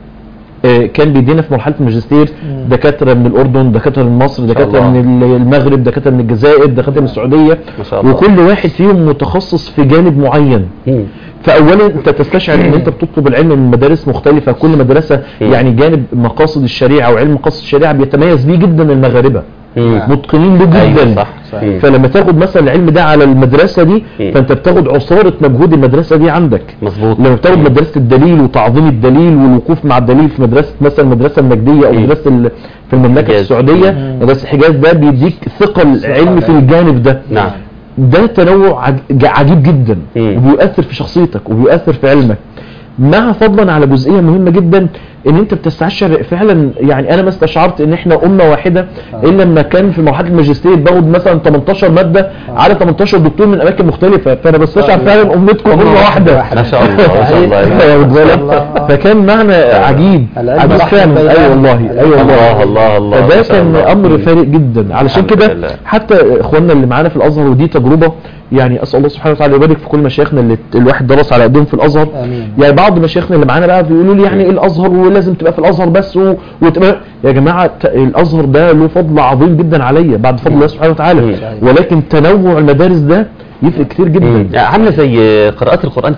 آه، كان بيدينا في مرحلة الماجستير مم. دكاترة من الأردن دكاترة من مصر دكاترة الله. من المغرب دكاترة من الجزائر دكاترة من السعودية ما شاء الله. وكل واحد فيهم متخصص في جانب معين مم. فاولا انت تستشعر ان انت بتطلب العلم من مدارس مختلفه كل مدرسه مم. يعني جانب مقاصد الشريعه وعلم مقاصد الشريعه بيتميز بيه جدا المغاربه مم. متقنين له جدا ايوه صح صحيح. مم. فلما تاخد مثلا العلم ده على المدرسه دي مم. فانت بتاخد عصاره مجهود المدرسه دي عندك مظبوط لما بتاخد مم. مدرسه الدليل وتعظيم الدليل والوقوف مع الدليل في مدرسه مثلا المدرسه النجديه او مم. مدرسه ال- في المملكه حجاز. السعوديه مم. مدرسه الحجاز ده بيديك ثقل علمي في الجانب ده نعم ده تنوع عج- عجيب جدا مم. وبيؤثر في شخصيتك وبيؤثر في علمك مع فضلا على جزئيه مهمه جدا ان انت بتستشعر فعلا يعني انا ما استشعرت ان احنا امه واحده الا لما كان في مرحله الماجستير باخد مثلا 18 ماده على 18 دكتور من اماكن مختلفه فانا بستشعر آه. فعلا امتكم امه واحده ما شاء الله ما شاء الله أيوة، واخد بالك؟ الله. فكان معنى عجيب العلم عجيب رحمة فعلا بيننا. ايوه والله ايوه الله الله الله ما فده شاء كان الله. امر مم. فارق جدا علشان الحمد كده لله. حتى اخواننا اللي معانا في الازهر ودي تجربه يعني اسال الله سبحانه وتعالى يبارك في كل مشايخنا اللي الواحد درس على ايديهم في الازهر آمين. يعني بعض مشايخنا اللي معانا بقى بيقولوا لي يعني ايه الازهر ولازم تبقى في الازهر بس و... وتبقى يا جماعه ت- الازهر ده له فضل عظيم جدا عليا بعد فضل الله سبحانه مم. وتعالى ولكن تنوع المدارس ده يفرق كتير مم. جدا عامله زي قراءات القران كده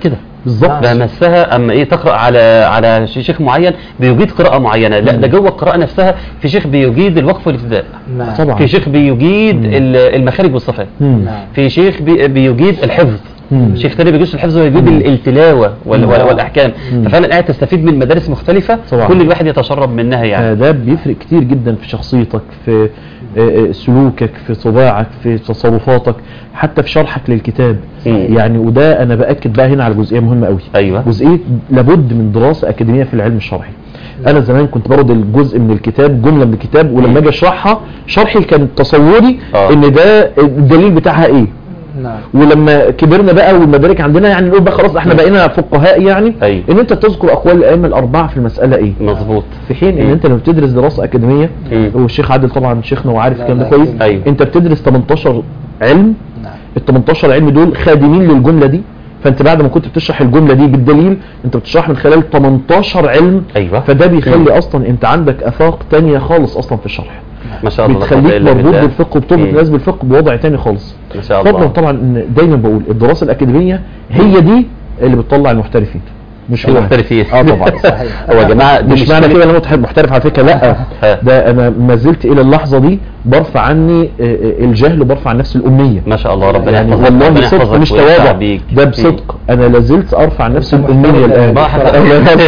بالظبط بمسها اما ايه تقرا على على شيخ معين بيجيد قراءه معينه لا ده جوه القراءه نفسها في شيخ بيجيد الوقف والابتداء نعم طبعا في شيخ بيجيد ال- المخارج والصفات مم. نعم في شيخ بي- بيجيد الحفظ مم. شيخ تاني بيجيش الحفظ ويجيد ال- التلاوه وال- وال- مم. والاحكام مم. ففعلا قاعد تستفيد من مدارس مختلفه طبعا. كل الواحد يتشرب منها يعني ده بيفرق كتير جدا في شخصيتك في آه، آه، سلوكك في طباعك في تصرفاتك حتى في شرحك للكتاب مم. يعني وده انا باكد بقى هنا على جزئيه مهمه قوي ايوه جزئيه لابد من دراسه اكاديميه في العلم الشرعي انا زمان كنت برد الجزء من الكتاب جمله من الكتاب ولما اجي اشرحها شرحي كان تصوري آه. ان ده الدليل بتاعها ايه نعم ولما كبرنا بقى والمدارك عندنا يعني نقول بقى خلاص احنا بقينا فقهاء يعني أيوة. ان انت تذكر اقوال الائمه الاربعه في المساله ايه مظبوط في حين ان مم. انت لما بتدرس دراسه اكاديميه مم. والشيخ عادل طبعا شيخنا وعارف لا، الكلام ده لا، كويس أيوة. انت بتدرس 18 علم نعم ال 18 علم دول خادمين للجمله دي فانت بعد ما كنت بتشرح الجمله دي بالدليل انت بتشرح من خلال 18 علم ايوه فده بيخلي اصلا انت عندك افاق تانية خالص اصلا في الشرح ما شاء الله لا قوة بتخليك إلا مربوط بالله. بالفقه وبتربط مم. الناس بالفقه بوضع تاني خالص ما شاء فضلا الله طبعا ان دايما بقول الدراسه الاكاديميه هي دي اللي بتطلع المحترفين مش هو المحترفين اه طبعا صحيح. هو يا جماعه دي مش معنى مشكلة- كده ان انا متحب- محترف على فكره لا ها. ده انا ما زلت الى اللحظه دي برفع عني آه، آه، الجهل وبرفع عن نفسي الاميه ما شاء الله ربنا يعني يحفظك والله ربنا صدق يحفظك مش وينفع تواضع بيك. ده مم. بصدق انا لازلت ارفع عن نفسي أنت الاميه محترم الان ما حصل.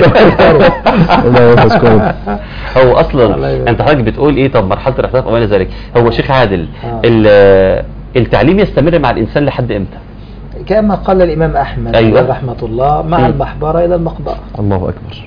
الله يحفظكم هو اصلا الله يبارك. انت حضرتك بتقول ايه طب مرحله الاحداث او الى ذلك هو شيخ عادل آه. ال- التعليم يستمر مع الانسان لحد امتى كما قال الإمام أحمد أيوة. عليه رحمة الله مع مم. المحبرة إلى المقبرة الله اكبر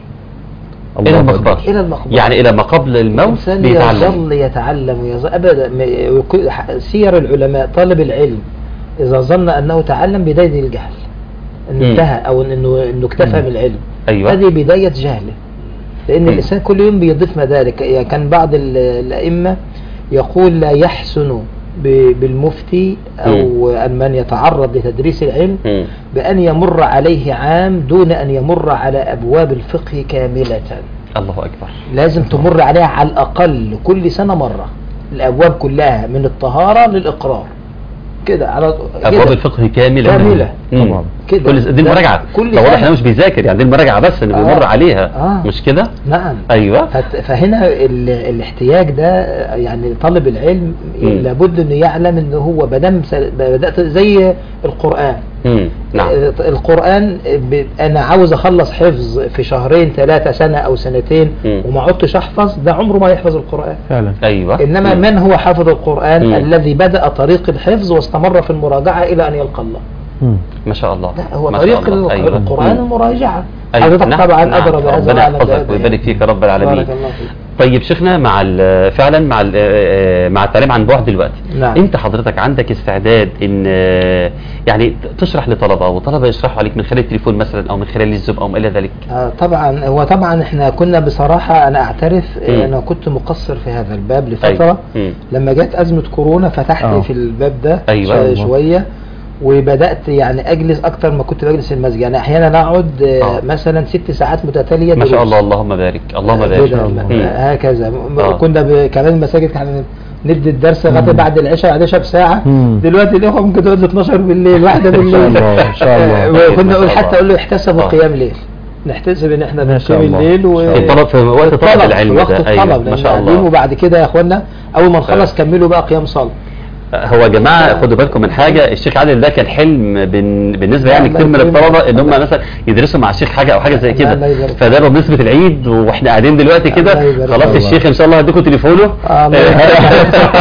الى الله المقبره أكبر. إلى المقبرة يعني الى ما قبل الموت الإنسان بيتعلم يظل يتعلم ويظل أبدا م- وكل- ح- سير العلماء طالب العلم إذا ظن أنه تعلم بداية الجهل إنه مم. انتهى أو إنه إنه اكتفى بالعلم ايوه هذه بداية جهله لأن مم. الإنسان كل يوم بيضيف مدارك يعني كان بعض ال- الأئمة يقول لا يحسن ب- بالمفتي أو أن من يتعرض لتدريس العلم مم. بأن يمر عليه عام دون أن يمر على أبواب الفقه كاملة الله اكبر لازم تمر عليها على الأقل كل سنة مرة الأبواب كلها من الطهارة للإقرار كده على ابواب كده. الفقه كامله كاملة. مم. طبعا. كده. كل دي ده المراجعه كل ده واضح سنة. انه مش بيذاكر يعني دي المراجعه بس انه بيمر آه. عليها آه. مش كده نعم ايوه فت- فهنا ال- الاحتياج ده يعني طالب العلم مم. لابد انه يعلم ان هو بدم بدات زي القران مم. نعم آه، القران ب- انا عاوز اخلص حفظ في شهرين ثلاثه سنه او سنتين مم. وما عدتش احفظ ده عمره ما يحفظ القران فعلا ايوه انما مم. من هو حافظ القران مم. الذي بدا طريق الحفظ واستمر في المراجعه الى ان يلقى الله مم. ما شاء الله لا هو ما شاء طريق الله. ال- أيوة. القران مم. المراجعه أيوة. حضرتك نعم. طبعا نعم. ادرى بهذا ربنا وأعلم يحفظك بهذا ويبارك يعني. فيك يا رب العالمين بارك الله فيك طيب شيخنا مع ال- فعلا مع ال- آه، مع التعليم عن بعد دلوقتي نعم. انت حضرتك عندك استعداد ان آه، يعني ت- تشرح لطلبه وطلبه يشرحوا عليك من خلال التليفون مثلا او من خلال الزوم او ما الى ذلك آه، طبعا هو طبعا احنا كنا بصراحة انا اعترف مم. آه، انا كنت مقصر في هذا الباب لفترة أيوة. مم. لما جت ازمة كورونا فتحت آه. في الباب ده أيوة. ش- شوية وبدأت يعني اجلس اكتر ما كنت بجلس في المسجد يعني احيانا اقعد آه، آه. مثلا ست ساعات متتالية ما شاء دروس. الله اللهم بارك اللهم آه، بارك كده، مم. هكذا م- آه. كنا ب- كمان المساجد كان ندي الدرس لغايه مم. بعد العشاء بعد العشاء بساعه مم. دلوقتي الاخوه ممكن تقعد 12 بالليل واحده إن شاء بالليل الله، إن شاء الله. آه، ما وكنا شاء نقول الله. حتى اقول له احتسبوا آه. قيام ليل نحتسب ان احنا ما شاء بنقيم الله. الليل و إن شاء في الله. طلب في وقت طلب طلب، العلم وقت ده الطلب ايوه لأن ما شاء قاعدين الله وبعد كده يا اخوانا اول ما نخلص كملوا بقى قيام صلاه هو يا جماعه خدوا بالكم من حاجه الشيخ عادل ده كان حلم بن- بالنسبه يعني الله كتير من يكرمك. الطلبه ان هم مثلا يدرسوا مع الشيخ حاجه او حاجه زي الله كده يبارك فيك. فده بمناسبه العيد واحنا قاعدين دلوقتي كده الله يبارك خلاص فيك. الشيخ ان شاء الله هديكم تليفونه الله يبارك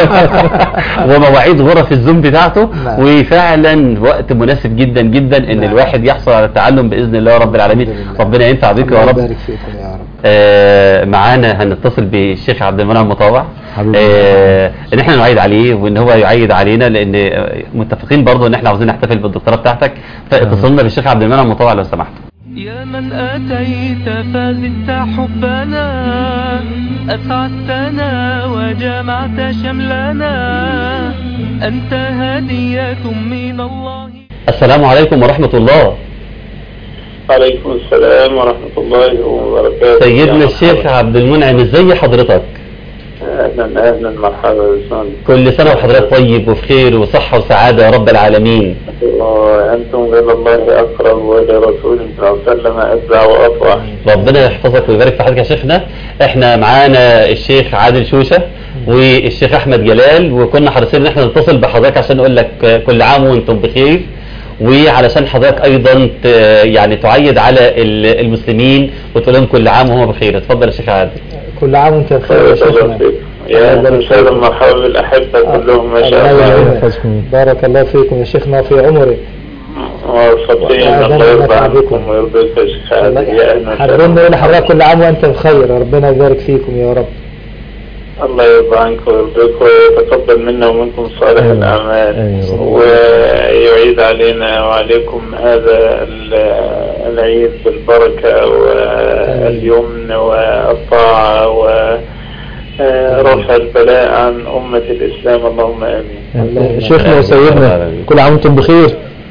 ومواعيد غرف الزوم بتاعته نعم. وفعلا وقت مناسب جدا جدا ان نعم. الواحد يحصل على التعلم باذن الله رب العالمين الحمد لله. ربنا ينفع بك يا الله رب يبارك فيكم يا رب آه، معانا هنتصل بالشيخ عبد المنعم مطاوع حبيبي. آه، ان احنا نعيد عليه وان هو يعيد علينا لان آه، متفقين برضه ان احنا عاوزين نحتفل بالدكتوراه بتاعتك فاتصلنا بالشيخ عبد المنعم مطاوع لو سمحت يا من أتيت فزدت حبنا أسعدتنا وجمعت شملنا أنت هدية من الله السلام عليكم ورحمة الله عليكم السلام ورحمة الله وبركاته سيدنا يا الشيخ مرحبا. عبد المنعم ازي حضرتك آه، اهلا اهلا مرحبا بسم كل سنة وحضرتك طيب وبخير وصحة وسعادة يا رب العالمين وانتم الى الله اقرب والى رسول صلى الله عليه وسلم اتبع واطوع ربنا يحفظك ويبارك في حضرتك يا شيخنا احنا معانا الشيخ عادل شوشة والشيخ احمد جلال وكنا حريصين ان احنا نتصل بحضرتك عشان نقول لك كل عام وانتم بخير وعلشان حضرتك ايضا ت- يعني تعيد على ال- المسلمين وتقول لهم كل عام وهم بخير اتفضل يا شيخ عادل كل عام وانت بخير يا بارك الله شيخنا فيك يا اهلا وسهلا مرحبا بالاحبه كلهم ما شاء الله الله يعينك. بارك الله فيكم يا شيخنا في عمرك موفقين وأعزنا الله يرضى ونفع عنكم بكم. ويرضيك يا شيخ عادل يا اهلا حابين نقول لحضرتك وسهلا كل عام وانت بخير ربنا يبارك فيكم يا رب الله يرضى عنك ويرضيك ويتقبل منا ومنكم صالح آمين. الاعمال آمين يا رب. ويعيد علينا وعليكم هذا ال- العيد بالبركة واليمن والطاعة ورفع البلاء عن أمة الإسلام اللهم آمين شيخنا وسيدنا كل عام وانتم بخير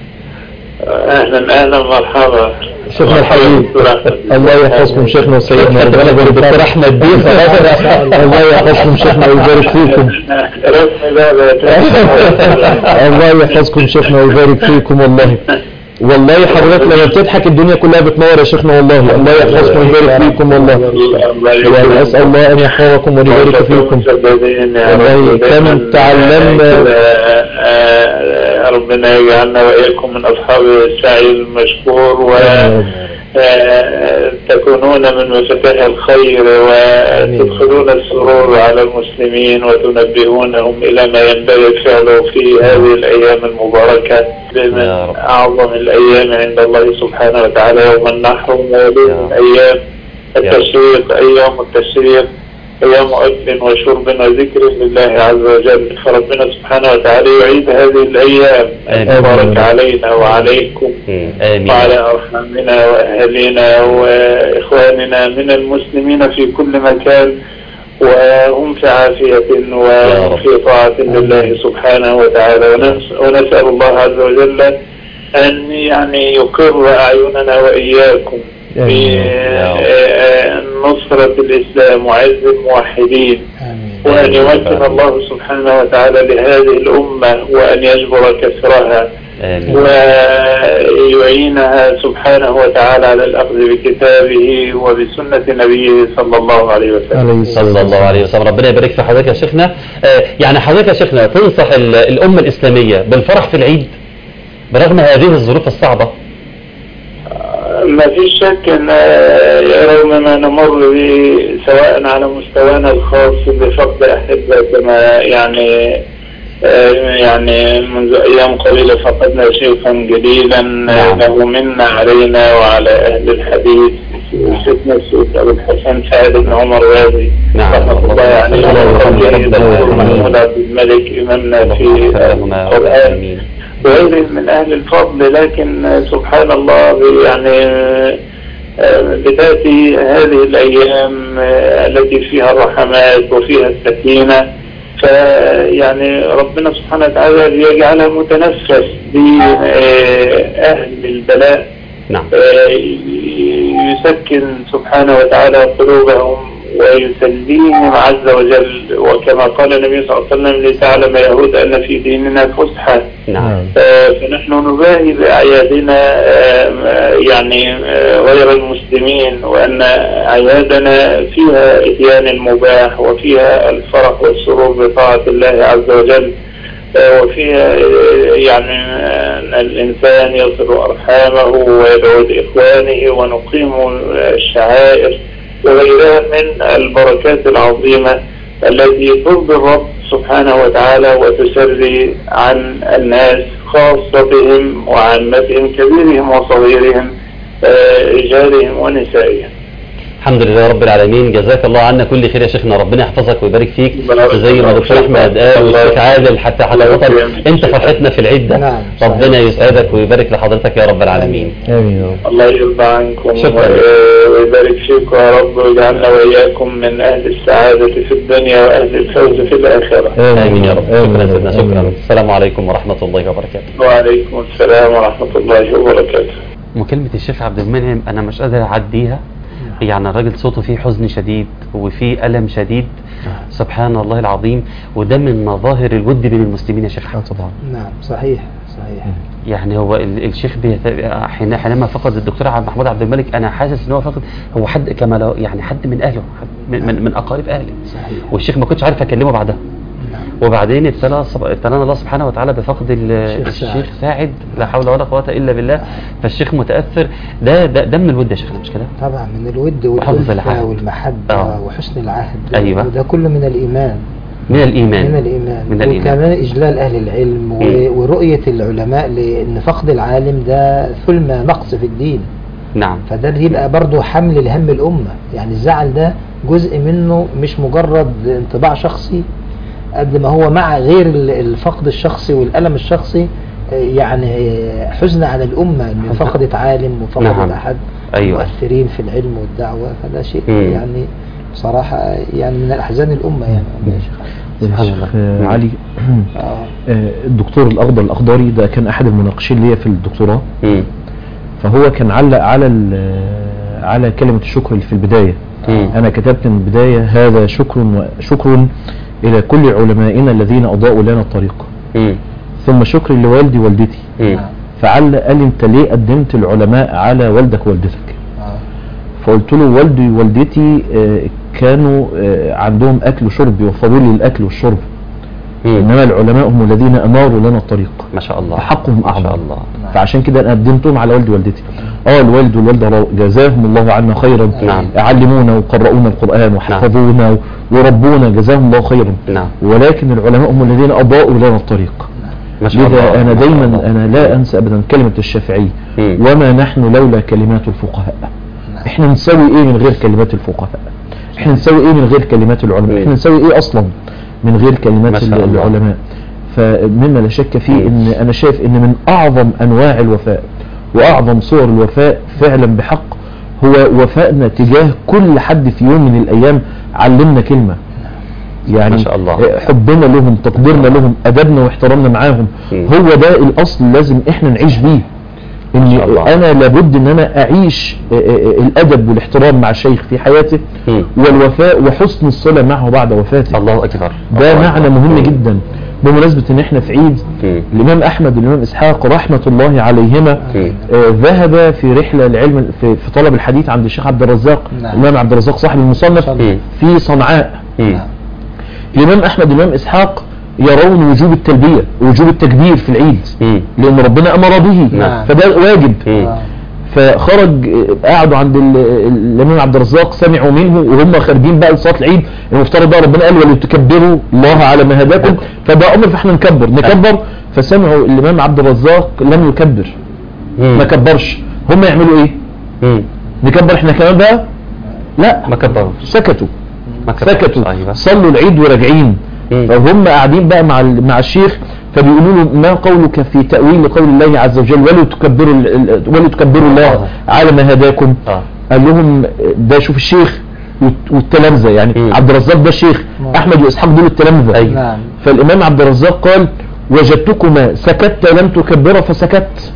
أهلا أهلا مرحبا شيخنا الحبيب الله يحفظكم شيخنا وسيدنا ربنا يبارك الدكتور احمد دين الله يحفظكم شيخنا ويبارك فيكم رسمي بقى الله يحفظكم شيخنا ويبارك فيكم والله والله حضرتك لما بتضحك الدنيا كلها بتنور يا شيخنا والله الله يحفظكم ويبارك فيكم والله يعني اسال الله ان يحفظكم ويبارك فيكم والله كم تعلمنا ربنا يجعلنا وإياكم من أصحاب السعي المشكور و آه، تكونون من مفاتيح الخير وتدخلون السرور على المسلمين وتنبهونهم إلى ما ينبغي فعله في هذه الأيام المباركة يا من رب. أعظم الأيام عند الله سبحانه وتعالى يوم النحر ومولد يا رب. أيام التشريق أيام التشريق أيام أكل وشرب وذكر لله عز وجل فربنا سبحانه وتعالى يعيد هذه الأيام آمين. المبارك علينا وعليكم مم. امين وعلى أرحامنا وأهلنا وإخواننا من المسلمين في كل مكان وهم في عافية يا وهم رب. في طاعة لله سبحانه وتعالى ونس- ونسأل الله عز وجل أن يعني يقر أعيننا وإياكم في آمين. آه، نصرة الإسلام وعز الموحدين امين وأن يمكن الله سبحانه وتعالى لهذه الأمة وأن يجبر كسرها امين ويعينها سبحانه وتعالى على الأخذ بكتابه وبسنة نبيه صلى الله عليه وسلم عليه صلى الله عليه وسلم ربنا يبارك في حضرتك يا شيخنا آه، يعني حضرتك يا شيخنا تنصح ال- الأمة الإسلامية بالفرح في العيد برغم هذه الظروف الصعبة ما فيش شك ان رغم ما نمر به سواء على مستوانا الخاص بفقد احبه كما يعني آه، يعني منذ ايام قليله فقدنا شيخا جليلا نعم. له منا علينا وعلى اهل الحديث سيدنا السيد ابو الحسن سعد بن عمر غازي نعم. رحمه الله عليه الله يرحمه يا رب وقبله العالمين. محمود عبد الملك امامنا في اللهم القران امين وغيرهم من أهل الفضل لكن سبحان الله يعني آه، بتأتي هذه الأيام آه، التي فيها الرحمات وفيها السكينة فيعني ربنا سبحانه وتعالى ليجعلها متنفس بأهل البلاء نعم آه، يسكن سبحانه وتعالى قلوبهم ويسليهم عز وجل وكما قال النبي صلى الله عليه وسلم لتعلم يهود أن في ديننا فسحة نعم آه، فنحن نباهي بأعيادنا آه، يعني آه، غير المسلمين وأن أعيادنا فيها إتيان المباح وفيها الفرح والسرور بطاعة الله عز وجل آه، وفيها آه، يعني آه، أن الإنسان يصل أرحامه ويدعو لإخوانه ونقيم آه، الشعائر وغيرها من البركات العظيمة التي ترضي الرب سبحانه وتعالى وتسري عن الناس خاصتهم وعامتهم كبيرهم وصغيرهم آه، رجالهم ونسائهم الحمد لله رب العالمين جزاك الله عنا كل خير يا شيخنا ربنا يحفظك ويبارك فيك زي ما دكتور احمد قال والشيخ عادل حتى حتى بطل انت فرحتنا في العيد ده نعم. ربنا يسعدك ويبارك لحضرتك يا رب العالمين امين يا رب الله يرضى عنكم شكرا. و- ويبارك فيكم يا رب ويجعلنا وإياكم من أهل السعادة في الدنيا وأهل الفوز في الآخرة امين يا رب شكرا آمين يا يا رب. سيدنا شكرا آمين. السلام عليكم ورحمه الله وبركاته وعليكم السلام ورحمة الله وبركاته مكالمة الشيخ عبد المنعم أنا مش قادر أعديها يعني الراجل صوته فيه حزن شديد وفيه ألم شديد سبحان الله العظيم وده من مظاهر الود بين المسلمين يا شيخ اه أحمد طبعا نعم صحيح صحيح يعني هو ال- الشيخ بيت... حين حينما فقد الدكتور عبد محمود عبد الملك انا حاسس ان هو فقد هو حد كما لو يعني حد من اهله حد من, من, من اقارب اهله صحيح والشيخ ما كنتش عارف اكلمه بعدها نعم وبعدين ابتلى صب- ابتلانا الله سبحانه وتعالى بفقد ال- الشيخ الشيخ ساعد. ساعد لا حول ولا قوه الا بالله فالشيخ متاثر ده ده, ده من الود يا شيخ مش كده؟ طبعا من الود وحفظ والألفة العهد. والمحبة آه. وحسن العهد أيوة. وده كله من الإيمان من الايمان من الإيمان من الإيمان. وكمان إجلال أهل العلم و- مم. ورؤية العلماء لأن فقد العالم ده ثلم نقص في الدين نعم فده بيبقى برضه حمل لهم الأمة يعني الزعل ده جزء منه مش مجرد انطباع شخصي قد ما هو مع غير ال- الفقد الشخصي والألم الشخصي آه، يعني آه، حزن على الأمة إن فقدت عالم وفقدت نعم. أحد أيوة. مؤثرين في العلم والدعوة فده شيء مم. يعني بصراحة يعني من الأحزان الأمة يعني يا شيخ سبحان الشيخ الله. آه، علي آه. آه، الدكتور الأخضر الأخضري ده كان أحد المناقشين ليا في الدكتوراه مم. فهو كان علق على ال- على كلمة الشكر اللي في البداية مم. أنا كتبت من البداية هذا شكر شكر إلى كل علمائنا الذين أضاءوا لنا الطريق مم. ثم شكر لوالدي والدتي مم. فعلق قال لي أنت ليه قدمت العلماء على والدك ووالدتك آه. فقلت له والدي ووالدتي آه، كانوا آه، عندهم أكل وشرب يوفروا لي الأكل والشرب مم. إنما العلماء هم الذين أناروا لنا الطريق ما شاء الله فحقهم ما شاء أعظم الله فعشان كده انا قدمتهم على والدي ووالدتي اه الوالد والوالده رو- جزاهم الله عنا خيرا نعم. علمونا وقرؤونا القران وحفظونا وربونا جزاهم الله خيرا نعم ولكن العلماء هم الذين اضاءوا لنا الطريق ما شاء الله لذا انا ما شاء دايما الله. انا لا انسى ابدا كلمه الشافعي مم. وما نحن لولا كلمات الفقهاء احنا نسوي ايه من غير كلمات الفقهاء احنا نسوي ايه من غير كلمات العلماء مم. احنا نسوي ايه اصلا من غير ما كلمات شاء الله. العلماء فمما لا شك فيه مم. ان انا شايف ان من اعظم انواع الوفاء واعظم صور الوفاء فعلا بحق هو وفائنا تجاه كل حد في يوم من الايام علمنا كلمة يعني ما شاء الله. حبنا لهم تقديرنا لهم ادبنا واحترامنا معاهم مم. هو ده الاصل لازم احنا نعيش بيه ما ان شاء الله. انا لابد ان انا اعيش آه، آه، الادب والاحترام مع الشيخ في حياته مم. والوفاء وحسن الصلة معه بعد وفاته الله اكبر ده الله معنى أكبر. مهم مم. جدا بمناسبة ان احنا في عيد مم. الامام احمد والامام اسحاق رحمة الله عليهما مم. آه، ذهب في رحلة العلم في, في طلب الحديث عند الشيخ عبد الرزاق نعم. الامام عبد الرزاق صاحب المصنف مم. في صنعاء مم. الامام احمد والامام اسحاق يرون وجوب التلبية وجوب التكبير في العيد مم. لان ربنا امر به نعم. فده واجب مم. آه. فخرج آه، قعدوا عند ال- الامام عبد الرزاق سمعوا منه وهم خارجين بقى لصلاه العيد المفترض بقى ربنا قال ولتكبروا الله على ما هداكم فده امر فاحنا نكبر نكبر فسمعوا الامام عبد الرزاق لم يكبر مم. ما كبرش هم يعملوا ايه مم. نكبر احنا كمان بقى لا ما كبروا سكتوا ما كبروا سكتوا ايوه صلوا العيد وراجعين مم. فهم قاعدين بقى مع ال- مع الشيخ فبيقولوا له ما قولك في تأويل قول الله عز وجل ولو تكبروا ال- ال- ولو تكبروا الله آه. على ما هداكم اه قال لهم ده شوف الشيخ والت- والتلامذة يعني مم. عبد الرزاق ده الشيخ نعم. احمد واسحاق دول التلامذة أيوة. نعم فالامام عبد الرزاق قال وجدتكما سكت لم تكبر فسكت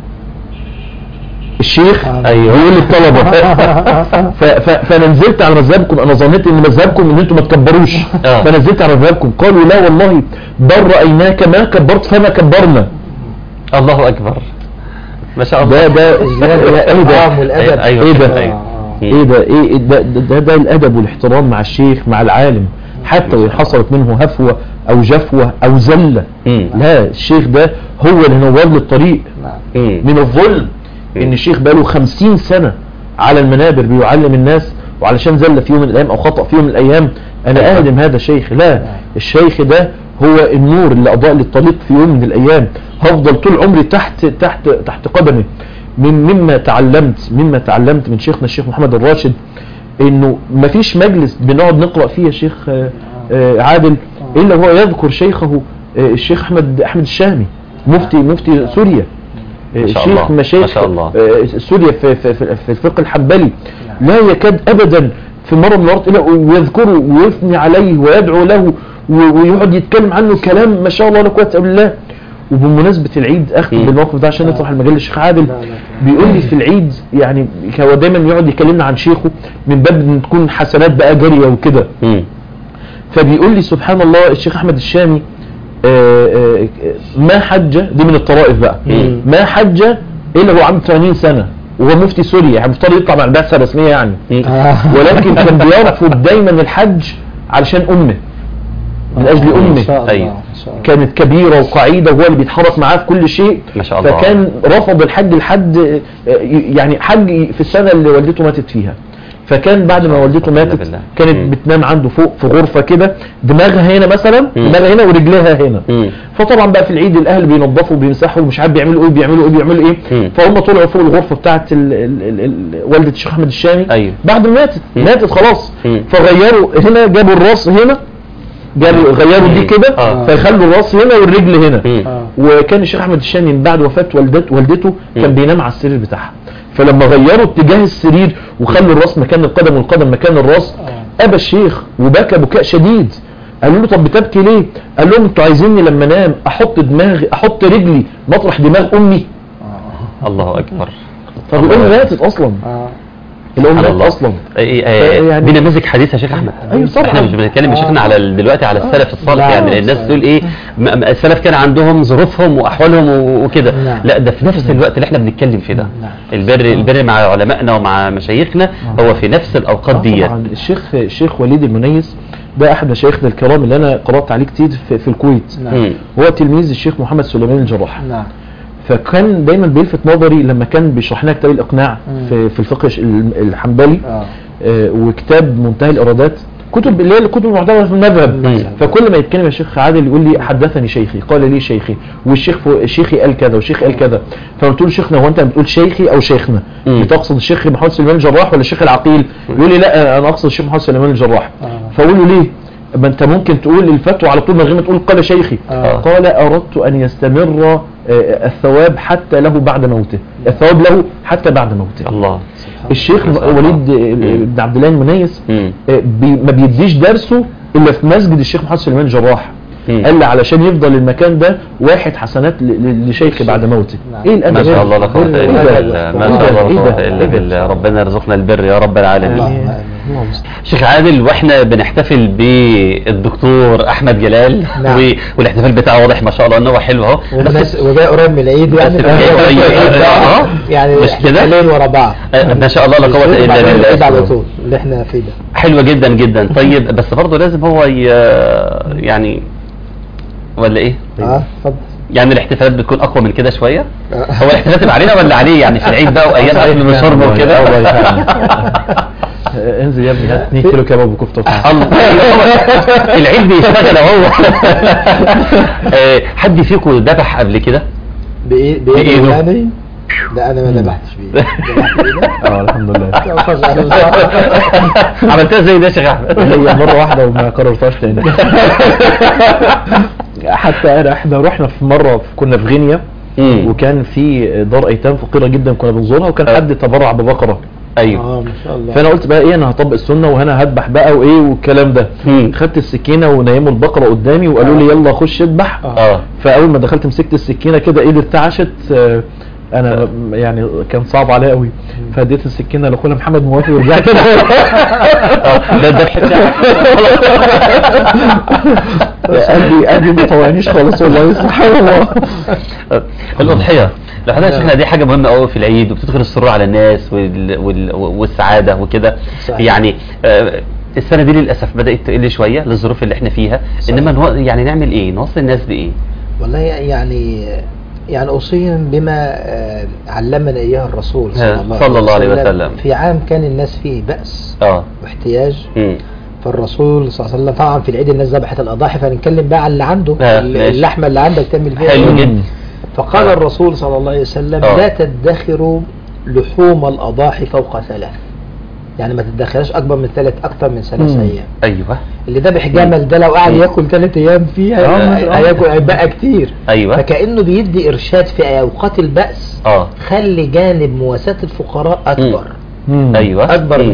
الشيخ آه. أيوة. يقول للطلبة ف- ف- فانا نزلت على مذهبكم انا ظنيت ان مذهبكم ان انتم ما تكبروش آه. فنزلت على مذهبكم قالوا لا والله بل رايناك ما كبرت فما كبرنا الله اكبر ما شاء الله ده ده إجلال ايه ده الإحترام والأدب ايوه إيه ده؟ ايوه ايه ده ايه ده ده, ده, ده الادب والاحترام مع الشيخ مع العالم حتى وان حصلت منه هفوة او جفوة او زلة مم. لا الشيخ ده هو اللي نور له الطريق نعم مم. من الظلم ان الشيخ بقاله خمسين سنة على المنابر بيعلم الناس وعلشان زل في يوم من الايام او خطأ في يوم من الايام انا أيوة. اهدم هذا الشيخ لا الشيخ ده هو النور اللي اضاء لي الطريق في يوم من الايام هفضل طول عمري تحت تحت تحت قدمه من مما تعلمت مما تعلمت من شيخنا الشيخ محمد الراشد انه مفيش مجلس بنقعد نقرأ فيه يا شيخ آه، آه، عادل الا هو يذكر شيخه آه، الشيخ احمد احمد الشامي مفتي مفتي سوريا ما شاء شيخ الله. مشايخ ما شاء الله. آه، سوريا في, في, في, في الفقه الحنبلي لا يكاد ابدا في مره من المرات الا ويذكره ويثني عليه ويدعو له و- ويقعد يتكلم عنه كلام ما شاء الله لا قوه الا بالله وبمناسبه العيد اختم مم. بالموقف ده عشان نطرح المجال للشيخ عادل لا، لا. بيقول لي في العيد يعني هو دايما يقعد يكلمنا عن شيخه من باب ان تكون حسنات بقى جاريه وكده مم. فبيقول لي سبحان الله الشيخ احمد الشامي آه، آه، ما حج دي من الطرائف بقى مم. ما حج الا هو عنده 80 سنه وهو مفتي سوريا يعني مفترض يطلع مع البعثه الرسميه يعني آه. ولكن كان بيرفض دايما الحج علشان امه من اجل ما امه شاء الله أيوة. ما شاء الله كانت كبيرة وقعيدة وهو اللي بيتحرك معاه في كل شيء ما شاء الله. فكان رفض الحج لحد يعني حج في السنة اللي والدته ماتت فيها فكان بعد ما والدته والله ماتت بالله. كانت مم. بتنام عنده فوق في غرفة كده دماغها هنا مثلا مم. دماغها هنا ورجلها هنا مم. فطبعا بقى في العيد الاهل بينظفوا وبيمسحوا ومش عارف بيعملوا ايه بيعملوا ايه بيعملوا ايه مم. فهم طلعوا فوق الغرفه بتاعت ال ال ال ال والده الشيخ احمد الشامي أيوة. بعد ما ماتت مم. ماتت خلاص مم. فغيروا هنا جابوا الراس هنا جابوا غيروا دي مم. كده آه. فيخلوا الراس هنا والرجل هنا مم. آه. وكان الشيخ احمد الشامي من بعد وفاه والدت والدته مم. كان بينام على السرير بتاعها فلما غيروا اتجاه السرير وخلوا الراس مكان القدم والقدم مكان الراس ابى الشيخ وبكى بكاء شديد قالوا له طب بتبكي ليه قال لهم انتوا عايزيني لما انام احط دماغي احط رجلي مطرح دماغ امي الله اكبر طب الله الام أكبر. ماتت اصلا آه. الام سبحان ماتت الله. اصلا إيه- إيه، يعني- دي نماذج حديثه يا شيخ احمد أيوة طبعاً. احنا مش بنتكلم يا شيخنا على ال- دلوقتي على السلف الصالح لا، يعني الناس صحيح. دول ايه م- م- السلف كان عندهم ظروفهم واحوالهم و- وكده نعم. لا ده في نفس الوقت اللي احنا بنتكلم فيه ده نعم. البر البر مع علمائنا ومع مشايخنا هو في نفس الاوقات آه ديت طبعا الشيخ الشيخ وليد المنيس ده احد مشايخنا الكرام اللي انا قرات عليه كتير في, في الكويت نعم. مم. هو تلميذ الشيخ محمد سليمان الجراح نعم فكان دايما بيلفت نظري لما كان بيشرح لنا كتاب الاقناع مم. في, في الفقه الش- الحنبلي آه. آه، وكتاب منتهى الارادات كتب اللي هي الكتب المعتبره في المذهب مم. فكل ما يتكلم الشيخ عادل يقول لي حدثني شيخي قال لي شيخي والشيخ فو- شيخي قال كذا والشيخ قال كذا فقلت له شيخنا هو انت بتقول شيخي او شيخنا مم. بتقصد الشيخ محمد سليمان الجراح ولا الشيخ العقيل يقول لي لا انا اقصد الشيخ محمد سليمان الجراح آه. فاقول له ليه ما انت ممكن تقول الفتوى على طول من غير ما تقول قال شيخي آه. قال اردت ان يستمر آه، الثواب حتى له بعد موته الثواب له حتى بعد موته الله الشيخ ما شاء الله. وليد مم. بن عبد الله المنيس مم. آه، بي ما بيديش درسه الا في مسجد الشيخ محمد سليمان الجراح مم. قال لي علشان يفضل المكان ده واحد حسنات ل- ل- لشيخي بعد موته نعم. ايه الادب ما شاء ده؟ الله لا قوه إيه الا ده؟ بالله ما إيه شاء ده؟ الله لا إيه قوه ده؟ الا إيه ده؟ بالله ربنا يرزقنا البر يا رب العالمين اللهم آمين. اللهم صل. شيخ عادل واحنا بنحتفل بالدكتور احمد جلال نعم. و- والاحتفال بتاعه واضح ما شاء الله ان هو حلو اهو ومناس- وجاي قريب من العيد يعني بس فهو- جاي قريب. آه. يعني مش كده؟ احتفالين ورا بعض آه، ما شاء الله لا قوه الا بعدين العيد على بالله طول اللي احنا فيه ده حلوه جدا جدا طيب بس برضه لازم هو ي... يعني ولا ايه اه اتفضل يعني الاحتفالات بتكون اقوى من كده شويه آه. هو الاحتفالات تبقى علينا ولا عليه يعني في العيد بقى وايام صحيح اكل وشرب فعلا وكده والله فعلا. آه، انزل يا ابني هات 2 كيلو كباب وكفته وطعام. الله العيد بيشتغل اهو آه، حد فيكم ذبح قبل كده بايه بإيده. بايده يعني لا انا ما ذبحتش بايدي ذبحت بايدك اه الحمد لله عملتها زي ده يا شيخ احمد هي مرة واحدة وما قررتهاش تاني حتى انا احنا رحنا في مرة كنا في غينيا مم. وكان في دار ايتام فقيرة جدا كنا بنزورها وكان أه. حد تبرع ببقرة ايوه اه ما شاء الله فانا قلت بقى ايه انا هطبق السنة وانا هذبح بقى وايه والكلام ده مم. خدت السكينة ونيموا البقرة قدامي وقالوا لي يلا خش اذبح اه فاول ما دخلت مسكت السكينة كده ايدي ارتعشت آه، انا يعني كان صعب عليا قوي فاديت السكينة لاخونا محمد موافي ورجعت آه، ده الذبح بتاعك قلبي قلبي ما طوعنيش خالص والله سبحان الله الأضحية لو حضرتك شفنا دي حاجة مهمة قوي في العيد وبتدخل السرور على الناس وال... وال... والسعادة وكده صحيح. يعني آه، السنة دي للأسف بدأت تقل شوية للظروف اللي احنا فيها صحيح. إنما نو... يعني نعمل إيه؟ نوصل الناس بإيه؟ والله يعني يعني أوصيهم بما آه، علمنا إياه الرسول آه، صلى الله, صلى الله عليه وسلم. في عام كان الناس فيه بأس اه واحتياج مم. فالرسول صلى الله عليه وسلم طبعا في العيد الناس ذبحت الأضاحي فنتكلم بقى على اللي عنده آه، ال- ماشي. اللحمة اللي عندك تعمل فيها حلو إيه؟ جدا فقال آه. الرسول صلى الله عليه وسلم آه. لا تدخروا لحوم الأضاحي فوق ثلاث يعني ما تدخلهاش أكبر من ثلاث أكثر من ثلاث مم. أيام أيوه اللي ذبح جمل ده لو قعد مم. ياكل ثلاث أيام فيه آه، هي- آه. هياكل هيبقى كتير أيوه فكأنه بيدي إرشاد في أوقات البأس اه خلي جانب مواساة الفقراء أكبر ايوه أكبر مم. من ده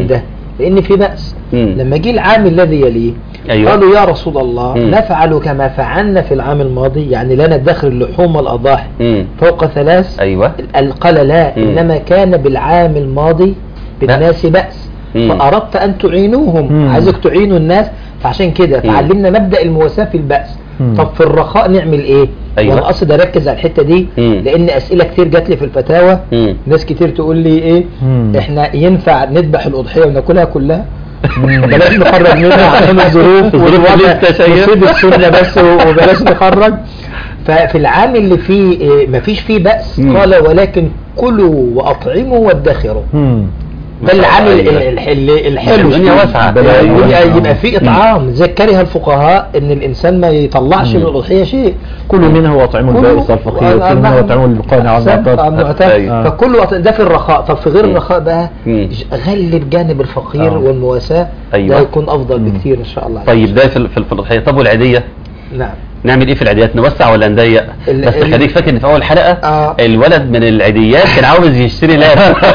لان في بأس مم. لما جه العام الذي يليه أيوة. قالوا يا رسول الله مم. نفعل كما فعلنا في العام الماضي يعني لا ندخر اللحوم والأضاحي مم. فوق ثلاث ايوه قال لا مم. إنما كان بالعام الماضي بالناس بأس مم. فأردت أن تعينوهم مم. عايزك تعينوا الناس فعشان كده مم. فعلمنا مبدأ المواساة في البأس مم. طب في الرخاء نعمل ايه أيوة. وانا قصد اركز على الحتة دي مم. لان اسئلة كتير جات لي في الفتاوى مم. ناس كتير تقول لي ايه مم. احنا ينفع نذبح الاضحية وناكلها كلها بلاش نخرج منها عشان الظروف الظروف اللي انت شايف. نسيب السنة بس وبلاش نخرج ففي العام اللي فيه إيه، مفيش فيه بأس مم. قال ولكن كلوا وأطعموا وادخروا مم. ده العام ال- أيوة. ال- الح- الحلو الدنيا واسعة. يبقى- أيوة. يبقى, يبقى في إطعام زي كره الفقهاء إن الإنسان ما يطلعش من الأضحية شيء كلوا منها واطعموا كله- البائس الفقير آه، وكلوا منها نعم. واطعموا القانع أحسنت، آه، والمعتاد معتاد. أيوة. فكل وط- ده في الرخاء طب في غير مم. الرخاء بقى مم. ج- غلب جانب الفقير آه. والمواساة أيوة. ده يكون أفضل بكتير إن شاء الله طيب ده في ال- في ال- في الاضحيه طب والعيديه نعم نعمل ايه في العيديات نوسع ولا نضيق ال- بس ال- خليك فاكر ان في اول حلقه آه. الولد من العيديات كان عاوز يشتري لاب